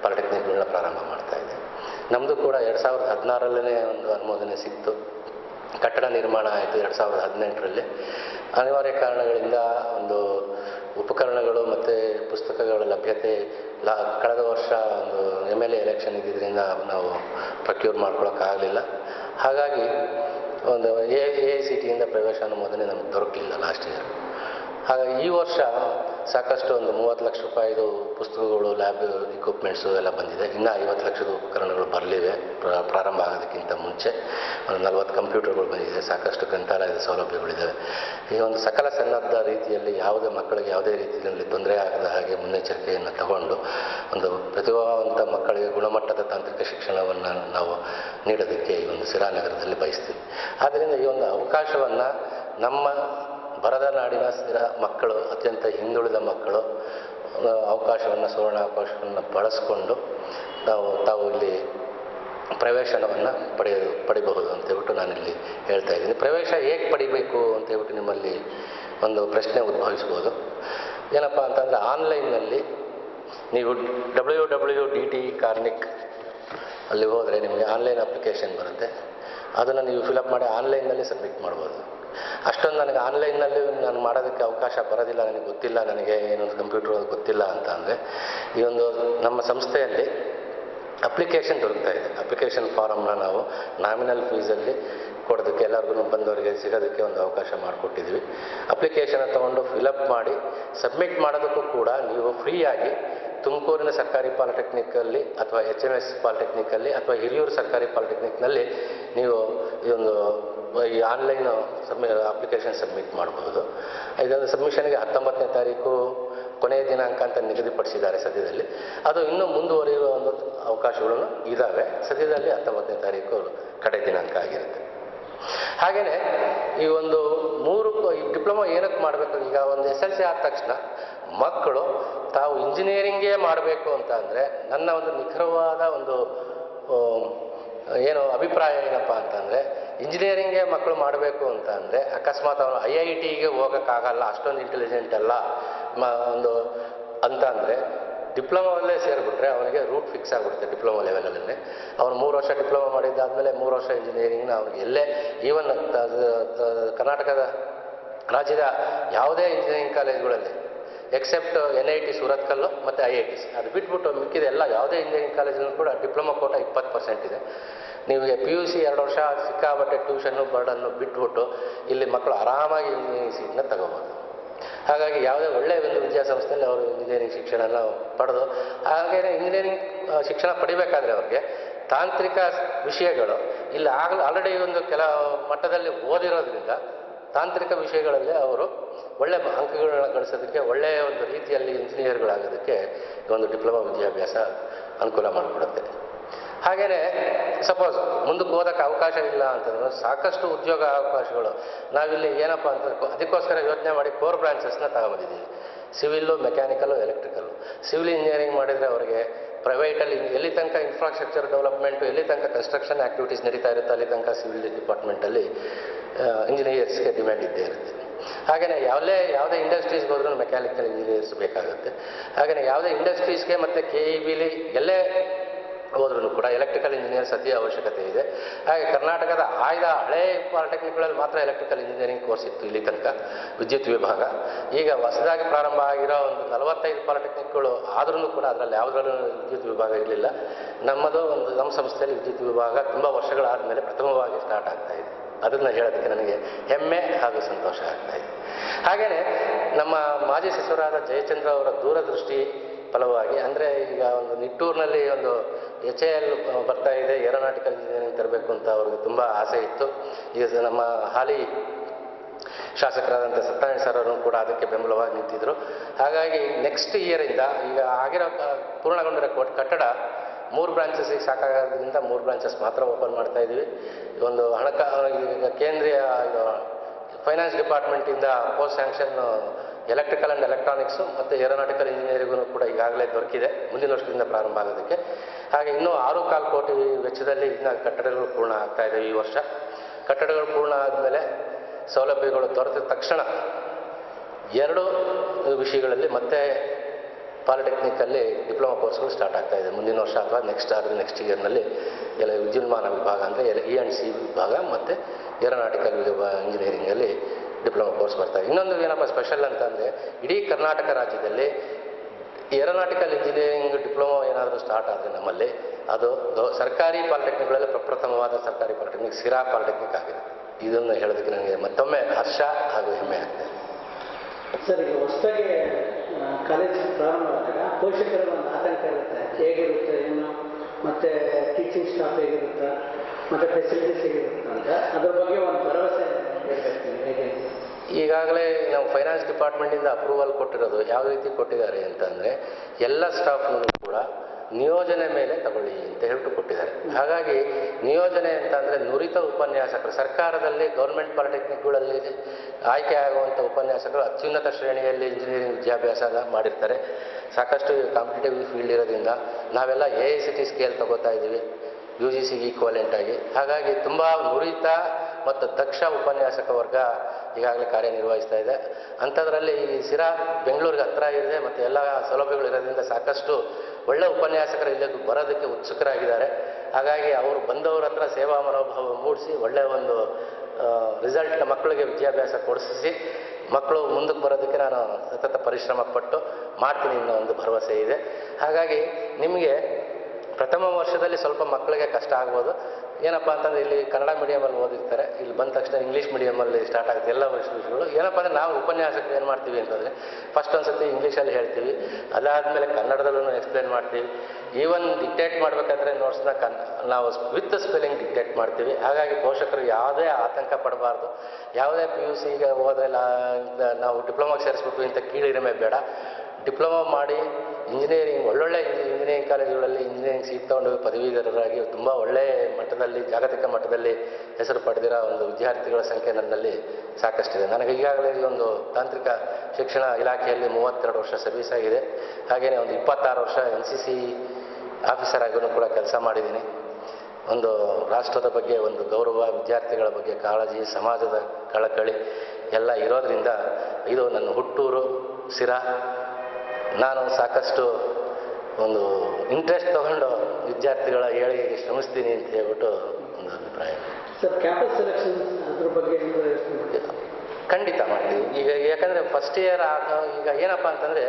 ಪಾಲಿಟೆಕ್ನಿಕ್ಗಳನ್ನ ಪ್ರಾರಂಭ ಮಾಡ್ತಾ ಇದೆ ನಮ್ಮದು ಕೂಡ ಎರಡು ಸಾವಿರದ ಹದಿನಾರಲ್ಲೇ ಒಂದು ಅನುಮೋದನೆ ಸಿಕ್ತು ಕಟ್ಟಡ ನಿರ್ಮಾಣ ಆಯಿತು ಎರಡು ಸಾವಿರದ ಹದಿನೆಂಟರಲ್ಲಿ ಅನಿವಾರ್ಯ ಕಾರಣಗಳಿಂದ ಒಂದು ಉಪಕರಣಗಳು ಮತ್ತು ಪುಸ್ತಕಗಳ ಲಭ್ಯತೆ ಲಾ ಕಳೆದ ವರ್ಷ ಒಂದು ಎಮ್ ಎಲ್ ಎ ಎಲೆಕ್ಷನ್ ಇದ್ದಿದ್ದರಿಂದ ನಾವು ಪ್ರಕ್ಯೂರ್ ಮಾಡ್ಕೊಳಕ್ಕಾಗಲಿಲ್ಲ ಹಾಗಾಗಿ ಒಂದು ಎ ಎ ಸಿ ಟಿಯಿಂದ ಪ್ರವೇಶ ಅನುಮೋದನೆ ನಮ್ಗೆ ದೊರಕಲಿಲ್ಲ ಲಾಸ್ಟ್ ಇಯರ್ ಹಾಗಾಗಿ ಈ ವರ್ಷ ಸಾಕಷ್ಟು ಒಂದು ಮೂವತ್ತು ಲಕ್ಷ ರೂಪಾಯಿದು ಪುಸ್ತಕಗಳು ಲ್ಯಾಬ್ ಇಕ್ವಿಪ್ಮೆಂಟ್ಸು ಎಲ್ಲ ಬಂದಿದೆ ಇನ್ನು ಐವತ್ತು ಲಕ್ಷದ ಉಪಕರಣಗಳು ಬರಲಿವೆ ಪ್ರ- ಪ್ರಾರಂಭ ಆಗೋದಕ್ಕಿಂತ ಮುಂಚೆ ಒಂದು ನಲವತ್ತು ಕಂಪ್ಯೂಟರ್ಗಳು ಬಂದಿದೆ ಸಾಕಷ್ಟು ಗ್ರಂಥಾಲಯದ ಸೌಲಭ್ಯಗಳಿದ್ದಾವೆ ಈ ಒಂದು ಸಕಲ ಸನ್ನದ್ಧ ರೀತಿಯಲ್ಲಿ ಯಾವುದೇ ಮಕ್ಕಳಿಗೆ ಯಾವುದೇ ರೀತಿಯಲ್ಲಿ ತೊಂದರೆ ಆಗದ ಹಾಗೆ ಮುನ್ನೆಚ್ಚರಿಕೆಯನ್ನು ತಗೊಂಡು ಒಂದು ಪ್ರತಿಭಾವಂತ ಮಕ್ಕಳಿಗೆ ಗುಣಮಟ್ಟದ ತಾಂತ್ರಿಕ ಶಿಕ್ಷಣವನ್ನು ನಾವು ನೀಡೋದಕ್ಕೆ ಈ ಒಂದು ಸಿರಾನಗರದಲ್ಲಿ ಬಯಸ್ತೀವಿ ಆದ್ದರಿಂದ ಈ ಒಂದು ಅವಕಾಶವನ್ನು ನಮ್ಮ ಬರದ ನಾಡಿನ ಸ್ಥಿರ ಮಕ್ಕಳು ಅತ್ಯಂತ ಹಿಂದುಳಿದ ಮಕ್ಕಳು ಆ, ಅವಕಾಶವನ್ನು ಸುವರ್ಣ ಅವಕಾಶವನ್ನು ಬಳಸ್ಕೊಂಡು ನಾವು ತಾವು ಇಲ್ಲಿ ಪ್ರವೇಶನವನ್ನು ಪಡೆಯ ಪಡಿಬಹುದು ಅಂತ ಹೇಳ್ಬಿಟ್ಟು ನಾನಿಲ್ಲಿ ಹೇಳ್ತಾ ಇದ್ದೀನಿ ಪ್ರವೇಶ ಹೇಗೆ ಪಡಿಬೇಕು ಅಂತ ಹೇಳ್ಬಿಟ್ಟು ನಿಮ್ಮಲ್ಲಿ ಒಂದು ಪ್ರಶ್ನೆ ಉದ್ಭವಿಸ್ಬೋದು ಏನಪ್ಪ ಅಂತಂದರೆ ಆನ್ಲೈನ್ನಲ್ಲಿ ನೀವು ಡಬ್ಲ್ಯೂ ಡಬ್ಲ್ಯೂ ಡಿ ಟಿ ಕಾರ್ನಿಕ್ ಅಲ್ಲಿ ಹೋದರೆ ನಿಮಗೆ ಆನ್ಲೈನ್ ಅಪ್ಲಿಕೇಶನ್ ಬರುತ್ತೆ ಅದನ್ನು ನೀವು ಫಿಲಪ್ ಮಾಡಿ ಆನ್ಲೈನ್ನಲ್ಲಿ ಸಬ್ಮಿಟ್ ಮಾಡ್ಬೋದು ಅಷ್ಟೊಂದು ನನಗೆ ಆನ್ಲೈನ್ನಲ್ಲಿ ನಾನು ಮಾಡೋದಕ್ಕೆ ಅವಕಾಶ ಬರೋದಿಲ್ಲ ನನಗೆ ಗೊತ್ತಿಲ್ಲ ನನಗೆ ಏನೊಂದು ಕಂಪ್ಯೂಟರ್ ಗೊತ್ತಿಲ್ಲ ಅಂತ ಅಂದರೆ ಈ ಒಂದು ನಮ್ಮ ಸಂಸ್ಥೆಯಲ್ಲಿ ಅಪ್ಲಿಕೇಶನ್ ದೊರಕ್ತಾ ಇದೆ ಅಪ್ಲಿಕೇಶನ್ ಫಾರಮ್ನ ನಾವು ನಾಮಿನಲ್ ಫೀಸಲ್ಲಿ ಕೊಡೋದಕ್ಕೆ ಎಲ್ಲರಿಗೂ ಬಂದವರಿಗೆ ಸಿಗೋದಕ್ಕೆ ಒಂದು ಅವಕಾಶ ಮಾಡಿಕೊಟ್ಟಿದ್ವಿ ಅಪ್ಲಿಕೇಶನ್ ತೊಗೊಂಡು ಫಿಲಪ್ ಮಾಡಿ ಸಬ್ಮಿಟ್ ಮಾಡೋದಕ್ಕೂ ಕೂಡ ನೀವು ಫ್ರೀಯಾಗಿ ತುಮಕೂರಿನ ಸರ್ಕಾರಿ ಪಾಲಿಟೆಕ್ನಿಕ್ಕಲ್ಲಿ ಅಥವಾ ಎಚ್ ಎಮ್ ಎಸ್ ಪಾಲಿಟೆಕ್ನಿಕ್ಕಲ್ಲಿ ಅಥವಾ ಹಿರಿಯೂರು ಸರ್ಕಾರಿ ಪಾಲಿಟೆಕ್ನಿಕ್ನಲ್ಲಿ ನೀವು ಈ ಒಂದು ಈ ಆನ್ಲೈನ್ ಸಬ್ಮಿ ಅಪ್ಲಿಕೇಶನ್ ಸಬ್ಮಿಟ್ ಮಾಡಬಹುದು ಇದೊಂದು ಸಬ್ಮಿಷನ್ಗೆ ಹತ್ತೊಂಬತ್ತನೇ ತಾರೀಕು ಕೊನೆಯ ದಿನಾಂಕ ಅಂತ ನಿಗದಿಪಡಿಸಿದ್ದಾರೆ ಸದ್ಯದಲ್ಲಿ ಅದು ಇನ್ನೂ ಮುಂದುವರಿಯುವ ಒಂದು ಅವಕಾಶಗಳನ್ನು ಇದ್ದಾವೆ ಸದ್ಯದಲ್ಲಿ ಹತ್ತೊಂಬತ್ತನೇ ತಾರೀಕು ಕಡೆ ದಿನಾಂಕ ಆಗಿರುತ್ತೆ ಹಾಗೆಯೇ ಈ ಒಂದು ಮೂರು ಈ ಡಿಪ್ಲೊಮಾ ಏನಕ್ಕೆ ಮಾಡಬೇಕು ಈಗ ಒಂದು ಎಸ್ ಎಲ್ ಸಿ ಆದ ತಕ್ಷಣ ಮಕ್ಕಳು ತಾವು ಇಂಜಿನಿಯರಿಂಗೇ ಮಾಡಬೇಕು ಅಂತ ಅಂದರೆ ನನ್ನ ಒಂದು ನಿಖರವಾದ ಒಂದು ಆ, ಏನು ಅಭಿಪ್ರಾಯ ಏನಪ್ಪ ಅಂತಂದರೆ ಇಂಜಿನಿಯರಿಂಗೇ ಮಕ್ಕಳು ಮಾಡಬೇಕು ಅಂತ ಅಂದರೆ ಅಕಸ್ಮಾತ್ ಅವನು ಐ ಐ ಟಿಗೆ ಹೋಗೋಕ್ಕಾಗಲ್ಲ ಅಷ್ಟೊಂದು ಇಂಟೆಲಿಜೆಂಟ್ ಅಲ್ಲ ಮ ಒಂದು ಅಂತ ಅಂದರೆ ಡಿಪ್ಲೊಮಾವಲ್ಲೇ ಸೇರಿಬಿಟ್ರೆ ಅವನಿಗೆ ರೂಟ್ ಫಿಕ್ಸ್ ಆಗಿಬಿಡುತ್ತೆ ಡಿಪ್ಲೊಮಾ ಲೆವೆಲಲ್ಲೇ ಅವನು ಮೂರು ವರ್ಷ ಡಿಪ್ಲೊಮಾ ಮಾಡಿದ್ದಾದಮೇಲೆ ಮೂರು ವರ್ಷ ಇಂಜಿನಿಯರಿಂಗ್ನ ಅವನಿಗೆ ಎಲ್ಲೇ ಈವನ್ ಕರ್ನಾಟಕದ ರಾಜ್ಯದ ಯಾವುದೇ ಇಂಜಿನಿಯರಿಂಗ್ ಕಾಲೇಜುಗಳಲ್ಲಿ except N I T Surathkal ಮತ್ತು ಐ ಐ ಟಿಸ್ ಅದು ಬಿಟ್ಬಿಟ್ಟು ಮಿಕ್ಕಿದ ಎಲ್ಲ ಯಾವುದೇ ಇಂಜಿನಿಯರಿಂಗ್ ಕಾಲೇಜಲ್ಲೂ ಕೂಡ ಡಿಪ್ಲೊಮಾ ಕೋಟ ಇಪ್ಪತ್ತು ಪರ್ಸೆಂಟ್ ಇದೆ ನಿಮಗೆ ಪಿ ಯು ಸಿ ಎರಡು ವರ್ಷ ಸಿಕ್ಕಾಬಟ್ಟೆ ಟ್ಯೂಷನ್ನು ಬರ್ಡನ್ನು ಬಿಟ್ಬಿಟ್ಟು ಇಲ್ಲಿ ಮಕ್ಕಳು ಆರಾಮಾಗಿ ಇಂಜಿನಿಯರಿಂಗ್ ಸೀಟ್ನ ತಗೋಬೋದು ಹಾಗಾಗಿ ಯಾವುದೇ ಒಳ್ಳೆಯ ಒಂದು ವಿದ್ಯಾಸಂಸ್ಥೆಯಲ್ಲಿ ಅವರು ಇಂಜಿನಿಯರಿಂಗ್ ಶಿಕ್ಷಣನ ಪಡೆದು ಹಾಗೆಯೇ ಇಂಜಿನಿಯರಿಂಗ್ ಆ, ಶಿಕ್ಷಣ ಪಡಿಬೇಕಾದ್ರೆ ಅವ್ರಿಗೆ ತಾಂತ್ರಿಕ ವಿಷಯಗಳು ಇಲ್ಲಿ ಆಗಲೇ ಆಲ್ರೆಡಿ ಒಂದು ಕೆಲ ಮಟ್ಟದಲ್ಲಿ ಓದಿರೋದ್ರಿಂದ ತಾಂತ್ರಿಕ ವಿಷಯಗಳಲ್ಲಿ ಅವರು ಒಳ್ಳೆ ಅಂಕಗಳನ್ನ ಗಳಿಸೋದಕ್ಕೆ ಒಳ್ಳೆಯ ಒಂದು ರೀತಿಯಲ್ಲಿ ಇಂಜಿನಿಯರ್ಗಳಾಗೋದಕ್ಕೆ ಈ ಒಂದು ಡಿಪ್ಲೊಮಾ ವಿದ್ಯಾಭ್ಯಾಸ ಅನುಕೂಲ ಮಾಡಿಕೊಡುತ್ತೆ ಹಾಗೆಯೇ ಸಪೋಸ್ ಮುಂದಕ್ಕೆ ಓದೋಕ್ಕೆ ಅವಕಾಶ ಇಲ್ಲ ಅಂತಂದ್ರೆ ಸಾಕಷ್ಟು ಉದ್ಯೋಗ ಅವಕಾಶಗಳು ನಾವಿಲ್ಲಿ ಏನಪ್ಪ ಅಂತಂದ್ರೆ ಕೊ- ಅದಕ್ಕೋಸ್ಕರ ಯೋಚನೆ ಮಾಡಿ ಕೋರ್ ಬ್ರಾಂಚಸ್ನ ತಗೊಂಬಂದಿದ್ದೀವಿ civil mechanical electrical civil engineering ಮಾಡಿದರೆ ಅವರಿಗೆ ಪ್ರೈವೇಟಲ್ಲಿ ಎಲ್ಲಿ ತನಕ ಇನ್ಫ್ರಾಸ್ಟ್ರಕ್ಚರ್ ಡೆವಲಪ್ಮೆಂಟು ಎಲ್ಲಿ ತನಕ ಕನ್ಸ್ಟ್ರಕ್ಷನ್ ಆ್ಯಕ್ಟಿವಿಟೀಸ್ ನಡೀತಾ ಇರುತ್ತೆ ಅಲ್ಲಿ ತನಕ ಸಿವಿಲ್ ಡಿಪಾರ್ಟ್ಮೆಂಟಲ್ಲಿ ಇಂಜಿನಿಯರ್ಸ್ಗೆ ಡಿಮ್ಯಾಂಡ್ ಇದ್ದೇ ಇರುತ್ತೆ ಹಾಗೆಯೇ ಯಾವುದೇ ಯಾವುದೇ ಇಂಡಸ್ಟ್ರೀಸ್ಗೆ ಹೋದ್ರೂ ಮೆಕ್ಯಾನಿಕಲ್ ಇಂಜಿನಿಯರ್ಸ್ ಬೇಕಾಗುತ್ತೆ ಹಾಗೆಯೇ ಯಾವುದೇ ಇಂಡಸ್ಟ್ರೀಸ್ಗೆ ಮತ್ತು ಕೆ ಇ ಬಿಲಿ ಎಲ್ಲೇ ಹೋದ್ರೂ ಕೂಡ ಎಲೆಕ್ಟ್ರಿಕಲ್ ಇಂಜಿನಿಯರ್ಸ್ ಅತಿ ಅವಶ್ಯಕತೆ ಇದೆ ಹಾಗೆ ಕರ್ನಾಟಕದ ಆಯ್ದ ಹಳೆ ಪಾಲಿಟೆಕ್ನಿಕ್ಗಳಲ್ಲಿ ಮಾತ್ರ ಎಲೆಕ್ಟ್ರಿಕಲ್ ಇಂಜಿನಿಯರಿಂಗ್ ಕೋರ್ಸ್ ಇತ್ತು ಇಲ್ಲಿ ತನಕ ವಿದ್ಯುತ್ ವಿಭಾಗ ಈಗ ಹೊಸದಾಗಿ ಪ್ರಾರಂಭ ಆಗಿರೋ ಒಂದು ನಲವತ್ತೈದು ಪಾಲಿಟೆಕ್ನಿಕ್ಗಳು ಆದ್ರೂ ಕೂಡ ಅದರಲ್ಲಿ ಯಾವುದರಲ್ಲೂ ವಿದ್ಯುತ್ ವಿಭಾಗ ಇರಲಿಲ್ಲ ನಮ್ಮದು ಒಂದು ನಮ್ಮ ಸಂಸ್ಥೆಯಲ್ಲಿ ವಿದ್ಯುತ್ ವಿಭಾಗ ತುಂಬ ವರ್ಷಗಳಾದ ಮೇಲೆ ಪ್ರಥಮವಾಗಿ ಸ್ಟಾರ್ಟ್ ಆಗ್ತಾ ಇದೆ ಅದನ್ನು ಹೇಳೋದಕ್ಕೆ ನನಗೆ ಹೆಮ್ಮೆ ಹಾಗೂ ಸಂತೋಷ ಆಗ್ತಾ ಇದೆ ಹಾಗೆಯೇ ನಮ್ಮ ಮಾಜಿ ಸಚಿವರಾದ ಜಯಚಂದ್ರ ಅವರ ದೂರದೃಷ್ಟಿ ಫಲವಾಗಿ ಅಂದರೆ ಈಗ ಒಂದು ನಿಟ್ಟೂರಿನಲ್ಲಿ ಒಂದು ಎಚ್ ಎ ಎಲ್ ಬರ್ತಾ ಇದೆ ಏರೋನಾಟಿಕಲ್ ಇಂಜಿನಿಯರಿಂಗ್ ತರಬೇಕು ಅಂತ ಅವ್ರಿಗೆ ತುಂಬ ಆಸೆ ಇತ್ತು ಈಗ ಸ- ನಮ್ಮ ಹಾಲಿ ಶಾಸಕರಾದಂಥ ಸತ್ಯನಾರಾಯಣ ಸರ್ ಅವರು ಕೂಡ ಅದಕ್ಕೆ ಬೆಂಬಲವಾಗಿ ನಿಂತಿದ್ದರು ಹಾಗಾಗಿ ನೆಕ್ಸ್ಟ್ ಇಯರಿಂದ ಈಗ ಆಗಿರೋ ಕ- ಪೂರ್ಣಗೊಂಡಿರೋ ಕೋಟ್ ಕಟ್ಟಡ ಮೂರು ಬ್ರಾಂಚಸ್ಸಿಗೆ ಸಾಕಾಗೋದ್ರಿಂದ ಮೂರು ಬ್ರಾಂಚಸ್ ಮಾತ್ರ ಓಪನ್ ಮಾಡ್ತಾ ಇದ್ದೀವಿ ಒಂದು ಹಣಕಾ ಈಗ ಕೇಂದ್ರೀಯ ಇದು ಫೈನಾನ್ಸ್ ಡಿಪಾರ್ಟ್ಮೆಂಟಿಂದ post sanction electrical and electronics ಮತ್ತು ಏರೋನಾಟಿಕಲ್ ಇಂಜಿನಿಯರಿಂಗೂ ಕೂಡ ಈಗಾಗಲೇ ದೊರಕಿದೆ ಮುಂದಿನ ವರ್ಷದಿಂದ ಪ್ರಾರಂಭ ಆಗೋದಕ್ಕೆ ಹಾಗೆ ಇನ್ನೂ ಆರು ಕಾಲು ಕೋಟಿ ವೆಚ್ಚದಲ್ಲಿ ಇನ್ನು ಕಟ್ಟಡಗಳು ಪೂರ್ಣ ಆಗ್ತಾ ಇದೆ ಈ ವರ್ಷ ಕಟ್ಟಡಗಳು ಪೂರ್ಣ ಆದಮೇಲೆ ಸೌಲಭ್ಯಗಳು ದೊರೆತ ತಕ್ಷಣ ಎರಡು ವಿಷಯಗಳಲ್ಲಿ ಮತ್ತೆ ಪಾಲಿಟೆಕ್ನಿಕಲ್ಲಿ ಡಿಪ್ಲೊಮಾ ಕೋರ್ಸ್ಗಳು ಸ್ಟಾರ್ಟ್ ಆಗ್ತಾ ಇದೆ ಮುಂದಿನ ವರ್ಷ ಅಥವಾ ನೆಕ್ಸ್ಟ್ ಆದರೆ ನೆಕ್ಸ್ಟ್ ಇಯರ್ನಲ್ಲಿ ಎಲ್ಲ ವಿದ್ಯುನ್ಮಾನ ವಿಭಾಗ ಅಂದರೆ ಎಲ್ಲ ಇ ಆ್ಯಂಡ್ ಸಿ ವಿಭಾಗ ಮತ್ತು ಏರೋನಾಟಿಕಲ್ ಇಂಜಿನಿಯರಿಂಗಲ್ಲಿ ಡಿಪ್ಲೊಮಾ ಕೋರ್ಸ್ ಬರ್ತಾ ಇದೆ ಇನ್ನೊಂದು ಏನಪ್ಪ ಸ್ಪೆಷಲ್ ಅಂತಂದರೆ ಇಡೀ ಕರ್ನಾಟಕ ರಾಜ್ಯದಲ್ಲಿ ಏರೋನಾಟಿಕಲ್ ಇಂಜಿನಿಯರಿಂಗ್ ಡಿಪ್ಲೊಮಾ ಏನಾದರೂ ಸ್ಟಾರ್ಟ್ ಆದರೆ ನಮ್ಮಲ್ಲಿ ಅದು ಗೌ ಸರ್ಕಾರಿ ಪಾಲಿಟೆಕ್ನಿಕ್ಗಳಲ್ಲಿ ಪ್ರಪ್ರಥಮವಾದ ಸರ್ಕಾರಿ ಪಾಲಿಟೆಕ್ನಿಕ್ ಸಿರಾ ಪಾಲಿಟೆಕ್ನಿಕ್ ಆಗಿದೆ ಇದನ್ನು ಹೇಳೋದಕ್ಕೆ ನನಗೆ ಮತ್ತೊಮ್ಮೆ ಹರ್ಷ ಹಾಗೂ ಹೆಮ್ಮೆ ಆಗ್ತದೆ ಸರ್ ಈಗ ಹೊಸದಾಗಿ ಕಾಲೇಜ್ ಪ್ರಾರಂಭ ಆದಾಗ ಪೋಷಕರ ಒಂದು ಆತಂಕ ಇರುತ್ತೆ ಹೇಗಿರುತ್ತೆ ಏನು ಮತ್ತೆ ಟೀಚಿಂಗ್ ಸ್ಟಾಫ್ ಹೇಗಿರುತ್ತೆ ಮತ್ತೆ ಫೆಸಿಲಿಟೀಸ್ ಹೇಗಿರುತ್ತೆ ಅಂತ ಅದ್ರ ಬಗ್ಗೆ ಒಂದು ಭರವಸೆ ಹೇಳ್ಬೇಕು ನೀವು ಹೇಗೆ ಈಗಾಗಲೇ ನಾವು ಫೈನಾನ್ಸ್ ಡಿಪಾರ್ಟ್ಮೆಂಟಿಂದ ಅಪ್ರೂವಲ್ ಕೊಟ್ಟಿರೋದು ಯಾವ ರೀತಿ ಕೊಟ್ಟಿದ್ದಾರೆ ಅಂತಂದರೆ ಎಲ್ಲ ಸ್ಟಾಫ್ನೂ ಕೂಡ ನಿಯೋಜನೆ ಮೇಲೆ ತಗೊಳ್ಳಿ ಅಂತ ಹೇಳ್ಬಿಟ್ಟು ಕೊಟ್ಟಿದ್ದಾರೆ ಹಾಗಾಗಿ ನಿಯೋಜನೆ ಅಂತ ಅಂದರೆ ನುರಿತ ಉಪನ್ಯಾಸಕರು ಸರ್ಕಾರದಲ್ಲಿ ಗೌರ್ಮೆಂಟ್ ಪಾಲಿಟೆಕ್ನಿಕ್ಗಳಲ್ಲಿ ಆಯ್ಕೆ ಆಗುವಂಥ ಉಪನ್ಯಾಸಕರು ಅತ್ಯುನ್ನತ ಶ್ರೇಣಿಯಲ್ಲಿ ಇಂಜಿನಿಯರಿಂಗ್ ವಿದ್ಯಾಭ್ಯಾಸ ಮಾಡಿರ್ತಾರೆ ಸಾಕಷ್ಟು ಕಾಂಪಿಟೇಟಿವ್ ಫೀಲ್ಡ್ ಇರೋದ್ರಿಂದ ನಾವೆಲ್ಲ A I C T scale ತಗೋತಾ ಇದ್ದೀವಿ ಯು ಜಿ ಸಿ ಈಕ್ವಲೆಂಟ್ ಆಗಿ ಹಾಗಾಗಿ ತುಂಬ ನುರಿತ ಮತ್ತು ದಕ್ಷ ಉಪನ್ಯಾಸಕ ವರ್ಗ ಈಗಾಗಲೇ ಕಾರ್ಯನಿರ್ವಹಿಸ್ತಾ ಇದೆ ಅಂಥದ್ರಲ್ಲಿ ಈ ಸಿರಾ ಬೆಂಗಳೂರಿಗೆ ಹತ್ತಿರ ಇದೆ ಮತ್ತು ಎಲ್ಲ ಸೌಲಭ್ಯಗಳು ಇರೋದ್ರಿಂದ ಸಾಕಷ್ಟು ಒಳ್ಳೆ ಉಪನ್ಯಾಸಕರು ಇಲ್ಲಿ ಬರೋದಕ್ಕೆ ಉತ್ಸುಕರಾಗಿದ್ದಾರೆ ಹಾಗಾಗಿ ಅವರು ಬಂದವರ ಹತ್ರ ಸೇವಾ ಮನೋಭಾವ ಮೂಡಿಸಿ ಒಳ್ಳೆಯ ಒಂದು ರಿಸಲ್ಟ್ ಮಕ್ಕಳಿಗೆ ವಿದ್ಯಾಭ್ಯಾಸ ಕೊಡಿಸಿ ಮಕ್ಕಳು ಮುಂದಕ್ಕೆ ಬರೋದಕ್ಕೆ ನಾನು ಸತತ ಪರಿಶ್ರಮ ಪಟ್ಟು ಮಾಡ್ತೀನಿ ಅನ್ನೋ ಒಂದು ಭರವಸೆ ಇದೆ ಹಾಗಾಗಿ ನಿಮಗೆ ಪ್ರಥಮ ವರ್ಷದಲ್ಲಿ ಸ್ವಲ್ಪ ಮಕ್ಕಳಿಗೆ ಕಷ್ಟ ಆಗ್ಬೋದು ಏನಪ್ಪ ಅಂತಂದ್ರೆ ಇಲ್ಲಿ ಕನ್ನಡ ಮೀಡಿಯಮಲ್ಲಿ ಓದಿರ್ತಾರೆ ಇಲ್ಲಿ ಬಂದ ತಕ್ಷಣ ಇಂಗ್ಲೀಷ್ ಮೀಡಿಯಮಲ್ಲಿ ಸ್ಟಾರ್ಟ್ ಆಗುತ್ತೆ ಎಲ್ಲ ವಿಷಯಗಳು ಏನಪ್ಪ ಅಂದರೆ ನಾವು ಉಪನ್ಯಾಸಕ್ಕೆ ಏನು ಮಾಡ್ತೀವಿ ಅಂತಂದರೆ ಫಸ್ಟ್ ಒಂದು ಸತಿ ಇಂಗ್ಲೀಷಲ್ಲಿ ಹೇಳ್ತೀವಿ ಅದಾದಮೇಲೆ ಕನ್ನಡದಲ್ಲೂ ಎಕ್ಸ್ಪ್ಲೇನ್ ಮಾಡ್ತೀವಿ ಈವನ್ ಡಿಕ್ಟೇಟ್ ಮಾಡಬೇಕಾದ್ರೆ ನೋಟ್ಸ್ನ ಕನ್ ನಾವು ವಿತ್ ಸ್ಪೆಲ್ಲಿಂಗ್ ಡಿಕ್ಟೇಟ್ ಮಾಡ್ತೀವಿ ಹಾಗಾಗಿ ಪೋಷಕರು ಯಾವುದೇ ಆತಂಕ ಪಡಬಾರ್ದು ಯಾವುದೇ ಪಿ ಯು ಸಿಗೆ ಹೋದೆಲ್ಲ ನಾವು ಡಿಪ್ಲೊಮಾಗೆ ಸೇರಿಸ್ಬೇಕು ಇಂಥ ಕೀಳಿರಿಮೆ ಬೇಡ ಡಿಪ್ಲೊಮಾ ಮಾಡಿ ಇಂಜಿನಿಯರಿಂಗ್ ಒಳ್ಳೊಳ್ಳೆ ಇಂಜಿನಿಯರಿಂಗ್ ಕಾಲೇಜುಗಳಲ್ಲಿ ಇಂಜಿನಿಯರಿಂಗ್ ಸೀಟ್ ತಗೊಂಡು ಪದವೀಧರರಾಗಿ ತುಂಬ ಒಳ್ಳೆಯ ಮಟ್ಟದಲ್ಲಿ ಜಾಗತಿಕ ಮಟ್ಟದಲ್ಲಿ ಹೆಸರು ಪಡೆದಿರೋ ಒಂದು ವಿದ್ಯಾರ್ಥಿಗಳ ಸಂಖ್ಯೆ ನನ್ನಲ್ಲಿ ಸಾಕಷ್ಟಿದೆ ನನಗೆ ಈಗಾಗಲೇ ಈ ಒಂದು ತಾಂತ್ರಿಕ ಶಿಕ್ಷಣ ಇಲಾಖೆಯಲ್ಲಿ ಮೂವತ್ತೆರಡು ವರ್ಷ ಸರ್ವಿಸ್ ಆಗಿದೆ ಹಾಗೆಯೇ ಒಂದು ಇಪ್ಪತ್ತಾರು ವರ್ಷ ಎನ್ ಸಿ ಸಿ ಆಫೀಸರ್ ಆಗಿಯೂ ಕೂಡ ಕೆಲಸ ಮಾಡಿದ್ದೀನಿ ಒಂದು ರಾಷ್ಟ್ರದ ಬಗ್ಗೆ ಒಂದು ಗೌರವ ವಿದ್ಯಾರ್ಥಿಗಳ ಬಗ್ಗೆ ಕಾಳಜಿ ಸಮಾಜದ ಕಳಕಳಿ ಎಲ್ಲ ಇರೋದ್ರಿಂದ ಇದು ನನ್ನ ಹುಟ್ಟೂರು ಸಿರಾ ನಾನು ಸಾಕಷ್ಟು ಒಂದು ಇಂಟ್ರೆಸ್ಟ್ ತಗೊಂಡು ವಿದ್ಯಾರ್ಥಿಗಳ ಏಳಿಗೆಗೆ ಶ್ರಮಿಸ್ತೀನಿ ಅಂತ ಹೇಳ್ಬಿಟ್ಟು ಒಂದು ಅಭಿಪ್ರಾಯ ಸರ್ ಕ್ಯಾಂಪಸ್ ಸೆಲೆಕ್ಷನ್ ಅದ್ರ ಬಗ್ಗೆ ಏನಾದ್ರು ಯೋಚ್ನೆ ಖಂಡಿತ ಮಾಡ್ತೀವಿ ಈಗ ಯಾಕಂದರೆ ಫಸ್ಟ್ ಇಯರ್ ಆಗ ಈಗ ಏನಪ್ಪ ಅಂತಂದರೆ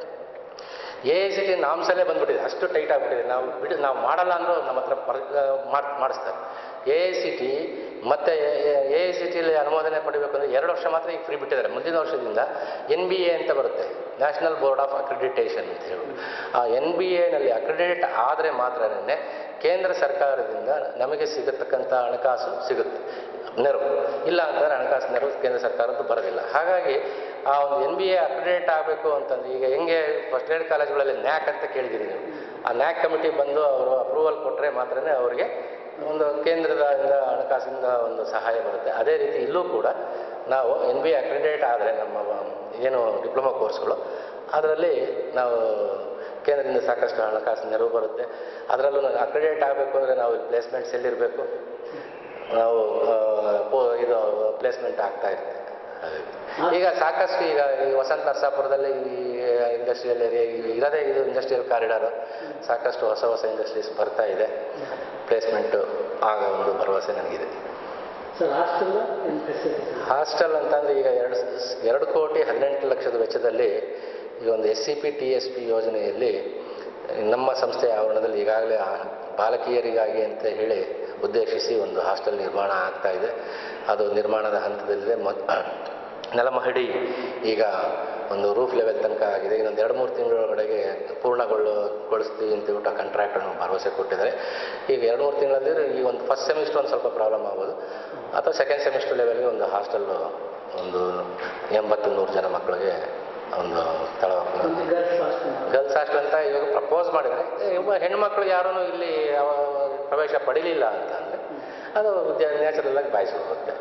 ಎ ಐ ಸಿ ಟಿ ನಾಮ್ಸಲ್ಲೇ ಬಂದ್ಬಿಟ್ಟಿದೆ ಅಷ್ಟು ಟೈಟ್ ಆಗಿಬಿಟ್ಟಿದೆ ನಾವು ಬಿಡು ನಾವು ಮಾಡಲ್ಲ ಅಂದರೂ ನಮ್ಮ ಹತ್ರ ಪರ್ ಮಾಡ್ ಮಾಡಿಸ್ತಾರೆ ಎ ಐ ಸಿ ಟಿ ಮತ್ತು ಎ ಐ ಸಿ ಟಿಲಿ ಅನುಮೋದನೆ ಪಡಿಬೇಕು ಅಂದರೆ ಎರಡು ವರ್ಷ ಮಾತ್ರ ಈಗ ಫ್ರೀ ಬಿಟ್ಟಿದ್ದಾರೆ ಮುಂದಿನ ವರ್ಷದಿಂದ ಎನ್ ಬಿ ಎ ಅಂತ ಬರುತ್ತೆ ನ್ಯಾಷನಲ್ ಬೋರ್ಡ್ ಆಫ್ ಅಕ್ರಿಡಿಟೇಷನ್ ಅಂತ ಹೇಳಿ ಆ ಎನ್ ಬಿ ಎನಲ್ಲಿ ಅಕ್ರಿಡಿಟೇಟ್ ಆದರೆ ಮಾತ್ರನೇ ಕೇಂದ್ರ ಸರ್ಕಾರದಿಂದ ನಮಗೆ ಸಿಗತಕ್ಕಂಥ ಹಣಕಾಸು ಸಿಗುತ್ತೆ ನೆರವು ಇಲ್ಲ ಅಂತಂದರೆ ಹಣಕಾಸು ನೆರವು ಕೇಂದ್ರ ಸರ್ಕಾರದ್ದು ಬರೋದಿಲ್ಲ ಹಾಗಾಗಿ ಆ ಒಂದು ಎನ್ ಬಿ ಎ ಅಪ್ಡೇಟ್ ಆಗಬೇಕು ಅಂತಂದ್ರೆ ಈಗ ಹೆಂಗೆ ಫಸ್ಟ್ ಗ್ರೇಡ್ ಕಾಲೇಜುಗಳಲ್ಲಿ ನ್ಯಾಕ್ ಅಂತ ಕೇಳಿದಿರಿ ನೀವು ಆ ನ್ಯಾಕ್ ಕಮಿಟಿ ಬಂದು ಅವರು ಅಪ್ರೂವಲ್ ಕೊಟ್ಟರೆ ಮಾತ್ರನೇ ಅವರಿಗೆ ಒಂದು ಕೇಂದ್ರದ ಇಂದ ಹಣಕಾಸಿಂದ ಒಂದು ಸಹಾಯ ಬರುತ್ತೆ ಅದೇ ರೀತಿ ಇಲ್ಲೂ ಕೂಡ ನಾವು ಎನ್ ಬಿ ಎ ಅಕ್ರಿಡೇಟ್ ಆದರೆ ನಮ್ಮ ಏನು ಡಿಪ್ಲೊಮಾ ಕೋರ್ಸ್ಗಳು ಅದರಲ್ಲಿ ನಾವು ಕೇಂದ್ರದಿಂದ ಸಾಕಷ್ಟು ಹಣಕಾಸು ನೆರವು ಬರುತ್ತೆ ಅದರಲ್ಲೂ ಅಕ್ರಿಡೇಟ್ ಆಗಬೇಕು ಅಂದರೆ ನಾವು ಪ್ಲೇಸ್ಮೆಂಟ್ಸ್ ಎಲ್ಲಿರಬೇಕು ನಾವು ಆ, ಪೋ- ಇದು ಪ್ಲೇಸ್ಮೆಂಟ್ ಆಗ್ತಾ ಇರುತ್ತೆ ಈಗ ಸಾಕಷ್ಟು ಈಗ ಈ ವಸಂತ ನರಸಾಪುರದಲ್ಲಿ ಈ ಇಂಡಸ್ಟ್ರಿಯಲ್ ಏರಿಯಾ ಇರೋದೇ ಇದು ಇಂಡಸ್ಟ್ರಿಯಲ್ ಕಾರಿಡಾರ್ ಸಾಕಷ್ಟು ಹೊಸ ಹೊಸ ಇಂಡಸ್ಟ್ರೀಸ್ ಬರ್ತಾ ಇದೆ ಪ್ಲೇಸ್ಮೆಂಟು ಆಗ ಒಂದು ಭರವಸೆ ನನಗಿದೆ ಸರ್ ಹಾಸ್ಟೆಲ್ ಏನು ಫೆಸಿಲಿಟಿ ಹಾಸ್ಟೆಲ್ ಅಂತಂದರೆ ಈಗ ಎರಡು ಎರಡು ಕೋಟಿ ಹದಿನೆಂಟು ಲಕ್ಷದ ವೆಚ್ಚದಲ್ಲಿ ಈ ಒಂದು S C P T S P ಯೋಜನೆಯಲ್ಲಿ ನಮ್ಮ ಸಂಸ್ಥೆಯ ಆವರಣದಲ್ಲಿ ಈಗಾಗಲೇ ಆ ಬಾಲಕಿಯರಿಗಾಗಿ ಅಂತ ಹೇಳಿ ಉದ್ದೇಶಿಸಿ ಒಂದು ಹಾಸ್ಟೆಲ್ ನಿರ್ಮಾಣ ಆಗ್ತಾ ಇದೆ ಅದು ನಿರ್ಮಾಣದ ಹಂತದಲ್ಲಿದೆ ಮತ್ತು ನೆಲಮಹಡಿ ಈಗ ಒಂದು ರೂಫ್ ಲೆವೆಲ್ ತನಕ ಆಗಿದೆ ಇನ್ನೊಂದು ಎರಡು ಮೂರು ತಿಂಗಳೊಳಗಡೆಗೆ ಪೂರ್ಣಗೊಳ್ಳು ಗೊಳಿಸ್ತೀವಿ ಅಂತ ಹೇಳ್ಬಿಟ್ಟು ಕಾಂಟ್ರಾಕ್ಟರ್ನ ಭರವಸೆ ಕೊಟ್ಟಿದ್ದಾರೆ ಈಗ ಎರಡು ಮೂರು ತಿಂಗಳಲ್ಲಿ ಈ ಒಂದು ಫಸ್ಟ್ ಸೆಮಿಸ್ಟರ್ ಒಂದು ಸ್ವಲ್ಪ ಪ್ರಾಬ್ಲಮ್ ಆಗ್ಬೋದು ಅಥವಾ ಸೆಕೆಂಡ್ ಸೆಮಿಸ್ಟರ್ ಲೆವೆಲ್ಗೆ ಒಂದು ಹಾಸ್ಟೆಲ್ಲು ಒಂದು ಎಂಬತ್ತು ನೂರು ಜನ ಮಕ್ಕಳಿಗೆ ಒಂದು ಸ್ಥಳ ಒಂದು ಗರ್ಲ್ಸ್ ಹಾಸ್ಟೆಲ್ ಗರ್ಲ್ಸ್ ಹಾಸ್ಟೆಲ್ ಅಂತ ಇವಾಗ ಪ್ರಪೋಸ್ ಮಾಡಿದರೆ ಇವ ಹೆಣ್ಮಕ್ಳು ಯಾರೂ ಇಲ್ಲಿ ಯಾವ- ಪ್ರವೇಶ ಪಡಿಲಿಲ್ಲ ಅಂತ ಅಂದರೆ ಅದು ವಿದ್ಯಾ ನ್ಯಾಚುರಲ್ ಆಗಿ ಬಾಯಿಸಿ ಹೋಗುತ್ತೆ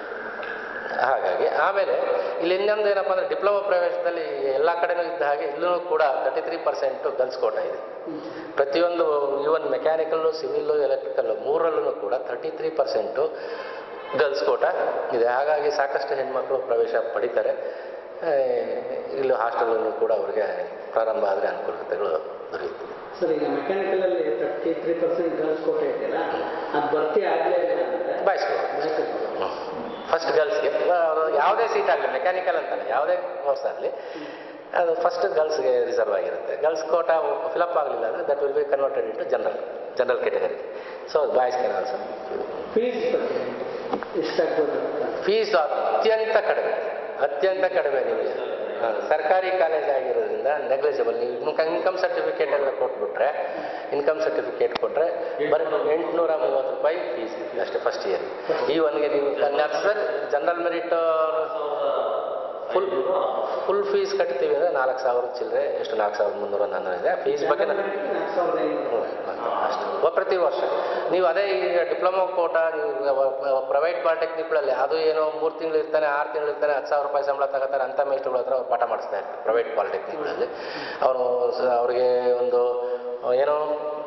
ಹಾಗಾಗಿ ಆಮೇಲೆ ಇಲ್ಲಿ ಇನ್ನೊಂದು ಏನಪ್ಪ ಅಂದರೆ ಡಿಪ್ಲೊಮಾ ಪ್ರವೇಶದಲ್ಲಿ ಎಲ್ಲ ಕಡೆನೂ ಇದ್ದ ಹಾಗೆ ಇಲ್ಲೂ ಕೂಡ thirty three percent girls quota ಇದೆ ಪ್ರತಿಯೊಂದು ಈವನ್ ಮೆಕ್ಯಾನಿಕಲ್ಲು ಸಿವಿಲ್ಲು ಎಲೆಕ್ಟ್ರಿಕಲ್ಲು ಮೂರರಲ್ಲೂ ಕೂಡ thirty three percent girls quota ಇದೆ ಹಾಗಾಗಿ ಸಾಕಷ್ಟು ಹೆಣ್ಮಕ್ಳು ಪ್ರವೇಶ ಪಡಿತಾರೆ ಆ, ಇಲ್ಲಿ ಹಾಸ್ಟೆಲಲ್ಲೂ ಕೂಡ ಅವರಿಗೆ ಪ್ರಾರಂಭ ಆದರೆ ಅನುಕೂಲತೆಗಳು ದೊರೆಯುತ್ತದೆ ಸರ್ ಈಗ ಮೆಕ್ಯಾನಿಕಲ್ ಅಲ್ಲಿ ತರ್ಟಿ ತ್ರೀ ಪರ್ಸೆಂಟ್ ಗರ್ಲ್ಸ್ ಕೋಟೆ ಇದೆಯಲ್ಲ ಅದು ಭರ್ತಿ ಆಗಲೇ ಇಲ್ಲ ಅಂದ್ರೆ ಬಾಯ್ಸ್ ಫಸ್ಟ್ ಗರ್ಲ್ಸ್ಗೆ ಯಾವುದೇ ಸೀಟ್ ಆಗಲಿ ಮೆಕ್ಯಾನಿಕಲ್ ಅಂತಲ್ಲ ಯಾವುದೇ ಕೋರ್ಸ್ ಆಗಲಿ ಅದು ಫಸ್ಟ್ ಗರ್ಲ್ಸ್ಗೆ ರಿಸರ್ವ್ ಆಗಿರುತ್ತೆ ಗರ್ಲ್ಸ್ ಕೋಟ ಫಿಲಪ್ ಆಗಲಿಲ್ಲ ಅಂದರೆ that will be converted into general general category so boys can also fees ಬಗ್ಗೆ ಎಷ್ಟಾಗ್ಬೋದು ಅಂತ ಫೀಸ್ ಅತ್ಯಂತ ಕಡಿಮೆ ಅತ್ಯಂತ ಕಡಿಮೆ ನಿಮಗೆ ಹಾ, ಸರ್ಕಾರಿ ಕಾಲೇಜ್ ಆಗಿರೋದ್ರಿಂದ ನೆಗ್ಲಿಜಿಬಲ್ ನೀವು ಇನ್ಕಮ್ ಸರ್ಟಿಫಿಕೇಟ್ ಎಲ್ಲ ಕೊಟ್ಬಿಟ್ರೆ ಇನ್ಕಮ್ ಸರ್ಟಿಫಿಕೇಟ್ ಕೊಟ್ಟರೆ ಬರೀ ಎಂಟುನೂರ ಮೂವತ್ತು ರೂಪಾಯಿ ಫೀಸ್ ಅಷ್ಟೇ ಫಸ್ಟ್ ಇಯರ್ ಈ ಒನ್ಗೆ ನೀವು ನರ್ಸರ್ general merit full full fees ಕಟ್ತೀವಿ ಅಂದರೆ ನಾಲ್ಕು ಸಾವಿರ ಚಿಲ್ಲರೆ ಎಷ್ಟು ನಾಲ್ಕು ಸಾವಿರದ ಮುನ್ನೂರ ನಾನ್ನೂರು ಇದೆ ಫೀಸ್ ಬಗ್ಗೆ ನಾನು ನಾಲ್ಕು ಸಾವಿರದ ಐನೂರು ಅಷ್ಟು ವ- ಪ್ರತಿ ವರ್ಷ ನೀವು ಅದೇ ಈಗ ಡಿಪ್ಲೊಮಾ ಕೋಟ ನೀವು ಪ್ರೈವೇಟ್ ಪಾಲಿಟೆಕ್ನಿಕ್ಗಳಲ್ಲಿ ಅದು ಏನೋ ಮೂರು ತಿಂಗಳು ಇರ್ತಾನೆ ಆರು ತಿಂಗಳು ಇರ್ತಾನೆ ಹತ್ತು ಸಾವಿರ ರೂಪಾಯಿ ಸಂಬಳ ತಗೋತಾರೆ ಅಂಥ ಮೇಸ್ಟ್ರುಗಳ ಹತ್ರ ಅವ್ರು ಪಾಠ ಮಾಡಿಸ್ತಾ ಇರ್ತಾರೆ ಪ್ರೈವೇಟ್ ಪಾಲಿಟೆಕ್ನಿಕ್ಗಳಲ್ಲಿ ಅವರು ಅವ್ರಿಗೆ ಒಂದು ಏನೋ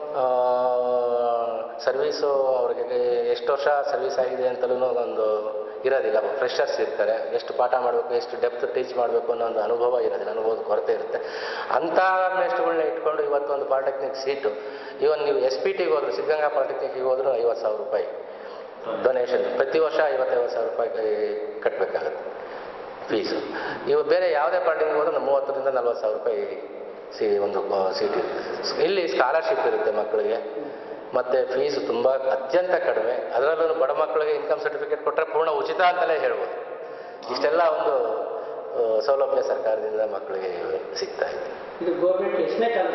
ಸರ್ವೀಸು ಅವ್ರಿಗೆ ಎಷ್ಟು ವರ್ಷ ಸರ್ವೀಸ್ ಆಗಿದೆ ಅಂತಲೂ ಒಂದು ಇರೋದಿಲ್ಲ ಫ್ರೆಶರ್ಸ್ ಇರ್ತಾರೆ ಎಷ್ಟು ಪಾಠ ಮಾಡಬೇಕು ಎಷ್ಟು ಡೆಪ್ತ್ ಟೀಚ್ ಮಾಡಬೇಕು ಅನ್ನೋ ಒಂದು ಅನುಭವ ಇರೋದಿಲ್ಲ ಅನುಭವದ ಕೊರತೆ ಇರುತ್ತೆ ಅಂಥ ಮೇಸ್ಟ್ರುಗಳನ್ನ ಇಟ್ಕೊಂಡು ಇವತ್ತು ಒಂದು ಪಾಲಿಟೆಕ್ನಿಕ್ ಸೀಟು ಇವನ್ ನೀವು ಎಸ್ ಪಿ ಟಿಗೆ ಹೋದ್ರು ಸಿದ್ಧಗಂಗಾ ಪಾಲಿಟೆಕ್ನಿಕ್ಗೆ ಹೋದ್ರು ಐವತ್ತು ಸಾವಿರ ರೂಪಾಯಿ ಡೊನೇಷನ್ ಪ್ರತಿ ವರ್ಷ ಐವತ್ತೈವತ್ತು ಸಾವಿರ ರೂಪಾಯಿ ಕಟ್ಟಬೇಕಾಗುತ್ತೆ ಫೀಸು ಇವು ಬೇರೆ ಯಾವುದೇ ಪಾರ್ಟಿಗೆ ಹೋದ್ರೆ ಮೂವತ್ತರಿಂದ ನಲ್ವತ್ತು ಸಾವಿರ ರೂಪಾಯಿ ಸಿ ಒಂದು ಸೀಟ್ ಇರುತ್ತೆ ಇಲ್ಲಿ ಸ್ಕಾಲರ್ಶಿಪ್ ಇರುತ್ತೆ ಮಕ್ಕಳಿಗೆ ಮತ್ತು ಫೀಸು ತುಂಬ ಅತ್ಯಂತ ಕಡಿಮೆ ಅದರಲ್ಲೂ ಬಡ ಮಕ್ಕಳಿಗೆ ಇನ್ಕಮ್ ಸರ್ಟಿಫಿಕೇಟ್ ಕೊಟ್ಟರೆ ಪೂರ್ಣ ಉಚಿತ ಅಂತಲೇ ಹೇಳ್ಬೋದು ಇಷ್ಟೆಲ್ಲ ಒಂದು ಆ, ಸೌಲಭ್ಯ ಸರ್ಕಾರದಿಂದ ಮಕ್ಕಳಿಗೆ ಸಿಗ್ತಾ ಇದೆ ಇದು ಗೌರ್ಮೆಂಟ್ ಎಷ್ಟನೇ ಕಾಲ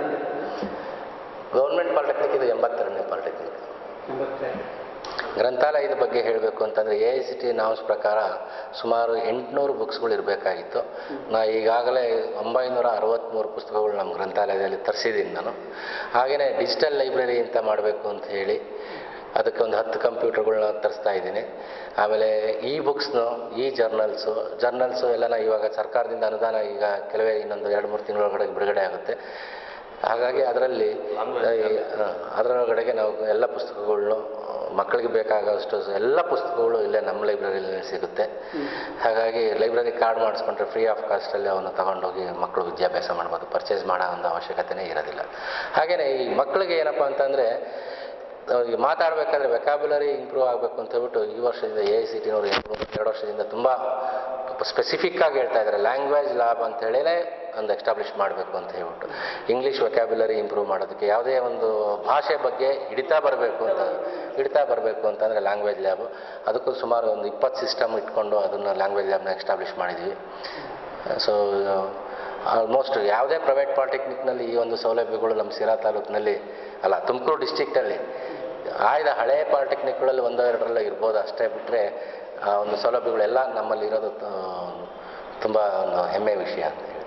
ಗೌರ್ಮೆಂಟ್ ಪಾಲಿಟೆಕ್ನಿಕ್ ಇದು ಎಂಬತ್ತೆರಡನೇ ಪಾಲಿಟೆಕ್ನಿಕ್ ಎಂಬತ್ತೆರಡು ಗ್ರಂಥಾಲಯದ ಬಗ್ಗೆ ಹೇಳಬೇಕು ಅಂತಂದರೆ A I C T norms ಪ್ರಕಾರ ಸುಮಾರು ಎಂಟುನೂರು ಬುಕ್ಸ್ಗಳು ಇರಬೇಕಾಗಿತ್ತು ನಾ ಈಗಾಗಲೇ ಒಂಬೈನೂರ ಅರವತ್ತ್ಮೂರು ಪುಸ್ತಕಗಳು ನಮ್ಮ ಗ್ರಂಥಾಲಯದಲ್ಲಿ ತರಿಸಿದ್ದೀನಿ ನಾನು ಹಾಗೆಯೇ ಡಿಜಿಟಲ್ ಲೈಬ್ರರಿ ಅಂತ ಮಾಡಬೇಕು ಅಂತ ಹೇಳಿ ಅದಕ್ಕೆ ಒಂದು ಹತ್ತು ಕಂಪ್ಯೂಟರ್ಗಳನ್ನ ತರಿಸ್ತಾ ಇದ್ದೀನಿ ಆಮೇಲೆ ಈ ಬುಕ್ಸ್ನು ಈ ಜರ್ನಲ್ಸು ಜರ್ನಲ್ಸು ಎಲ್ಲನ ಇವಾಗ ಸರ್ಕಾರದಿಂದ ಅನುದಾನ ಈಗ ಕೆಲವೇ ಇನ್ನೊಂದು ಎರಡು ಮೂರು ತಿಂಗಳೊಳಗಡೆ ಬಿಡುಗಡೆ ಆಗುತ್ತೆ ಹಾಗಾಗಿ ಅದರಲ್ಲಿ ಅದರೊಳಗಡೆಗೆ ನಾವು ಎಲ್ಲ ಪುಸ್ತಕಗಳನ್ನು ಮಕ್ಕಳಿಗೆ ಬೇಕಾಗೋಷ್ಟು ಎಲ್ಲ ಪುಸ್ತಕಗಳು ಇಲ್ಲೇ ನಮ್ಮ ಲೈಬ್ರರಿಯಲ್ಲಿ ಸಿಗುತ್ತೆ ಹಾಗಾಗಿ ಲೈಬ್ರರಿ ಕಾರ್ಡ್ ಮಾಡಿಸ್ಕೊಂಡ್ರೆ ಫ್ರೀ ಆಫ್ ಕಾಸ್ಟಲ್ಲಿ ಅವನ್ನ ತಗೊಂಡೋಗಿ ಮಕ್ಕಳು ವಿದ್ಯಾಭ್ಯಾಸ ಮಾಡ್ಬೋದು ಪರ್ಚೇಸ್ ಮಾಡೋ ಒಂದು ಅವಶ್ಯಕತೆನೇ ಇರೋದಿಲ್ಲ ಹಾಗೆಯೇ ಈ ಮಕ್ಕಳಿಗೆ ಏನಪ್ಪ ಅಂತಂದರೆ ಅವ್ರಿಗೆ ಮಾತಾಡಬೇಕಾದ್ರೆ ವೆಕಾಬ್ಯುಲರಿ ಇಂಪ್ರೂವ್ ಆಗಬೇಕು ಅಂತ ಹೇಳ್ಬಿಟ್ಟು ಈ ವರ್ಷದಿಂದ ಎ ಐ ಸಿ ಟಿನವರು ಎರಡು ವರ್ಷದಿಂದ ತುಂಬ ಸ್ಪೆಸಿಫಿಕ್ ಆಗಿ ಹೇಳ್ತಾ ಇದ್ದಾರೆ ಲ್ಯಾಂಗ್ವೇಜ್ ಲ್ಯಾಬ್ ಅಂತ ಹೇಳಿನೇ ಒಂದು ಎಸ್ಟಾಬ್ಲಿಷ್ ಮಾಡಬೇಕು ಅಂತ ಹೇಳ್ಬಿಟ್ಟು ಇಂಗ್ಲೀಷ್ ವೆಕ್ಯಾಬ್ಯುಲರಿ ಇಂಪ್ರೂವ್ ಮಾಡೋದಕ್ಕೆ ಯಾವುದೇ ಒಂದು ಭಾಷೆ ಬಗ್ಗೆ ಹಿಡಿತಾ ಬರಬೇಕು ಅಂತ ಹಿಡಿತಾ ಬರಬೇಕು ಅಂತಂದರೆ ಲ್ಯಾಂಗ್ವೇಜ್ ಲ್ಯಾಬು ಅದಕ್ಕೂ ಸುಮಾರು ಒಂದು ಇಪ್ಪತ್ತು ಸಿಸ್ಟಮ್ ಇಟ್ಕೊಂಡು ಅದನ್ನು ಲ್ಯಾಂಗ್ವೇಜ್ ಲ್ಯಾಬ್ನ ಎಸ್ಟಾಬ್ಲಿಷ್ ಮಾಡಿದ್ದೀವಿ ಸೊ ಆಲ್ಮೋಸ್ಟ್ ಯಾವುದೇ ಪ್ರೈವೇಟ್ ಪಾಲಿಟೆಕ್ನಿಕ್ನಲ್ಲಿ ಈ ಒಂದು ಸೌಲಭ್ಯಗಳು ನಮ್ಮ ಸಿರಾ ತಾಲೂಕಿನಲ್ಲಿ ಅಲ್ಲ ತುಮಕೂರು ಡಿಸ್ಟಿಕ್ನಲ್ಲಿ ಆಯ್ದ ಹಳೆಯ ಪಾಲಿಟೆಕ್ನಿಕ್ಗಳಲ್ಲಿ ಒಂದೋ ಎರಡರಲ್ಲೇ ಇರ್ಬೋದು ಅಷ್ಟೇ ಬಿಟ್ಟರೆ ಆ ಒಂದು ಸೌಲಭ್ಯಗಳೆಲ್ಲ ನಮ್ಮಲ್ಲಿ ಇರೋದು ತುಂಬ ಒಂದು ಹೆಮ್ಮೆ ವಿಷಯ ಅಂತ ಹೇಳಿ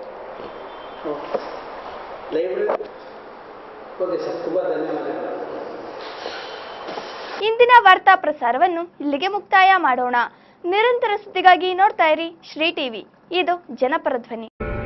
ಲೈಬ್ರರಿ ಓಕೆ ಸರ್ ತುಂಬ ಧನ್ಯವಾದಗಳು ಇಂದಿನ ವಾರ್ತಾ ಪ್ರಸಾರವನ್ನು ಇಲ್ಲಿಗೆ ಮುಕ್ತಾಯ ಮಾಡೋಣ ನಿರಂತರ ಸುದ್ದಿಗಾಗಿ ನೋಡ್ತಾ ಇರಿ ಶ್ರೀ ಟಿವಿ ಇದು ಜನಪರ ಧ್ವನಿ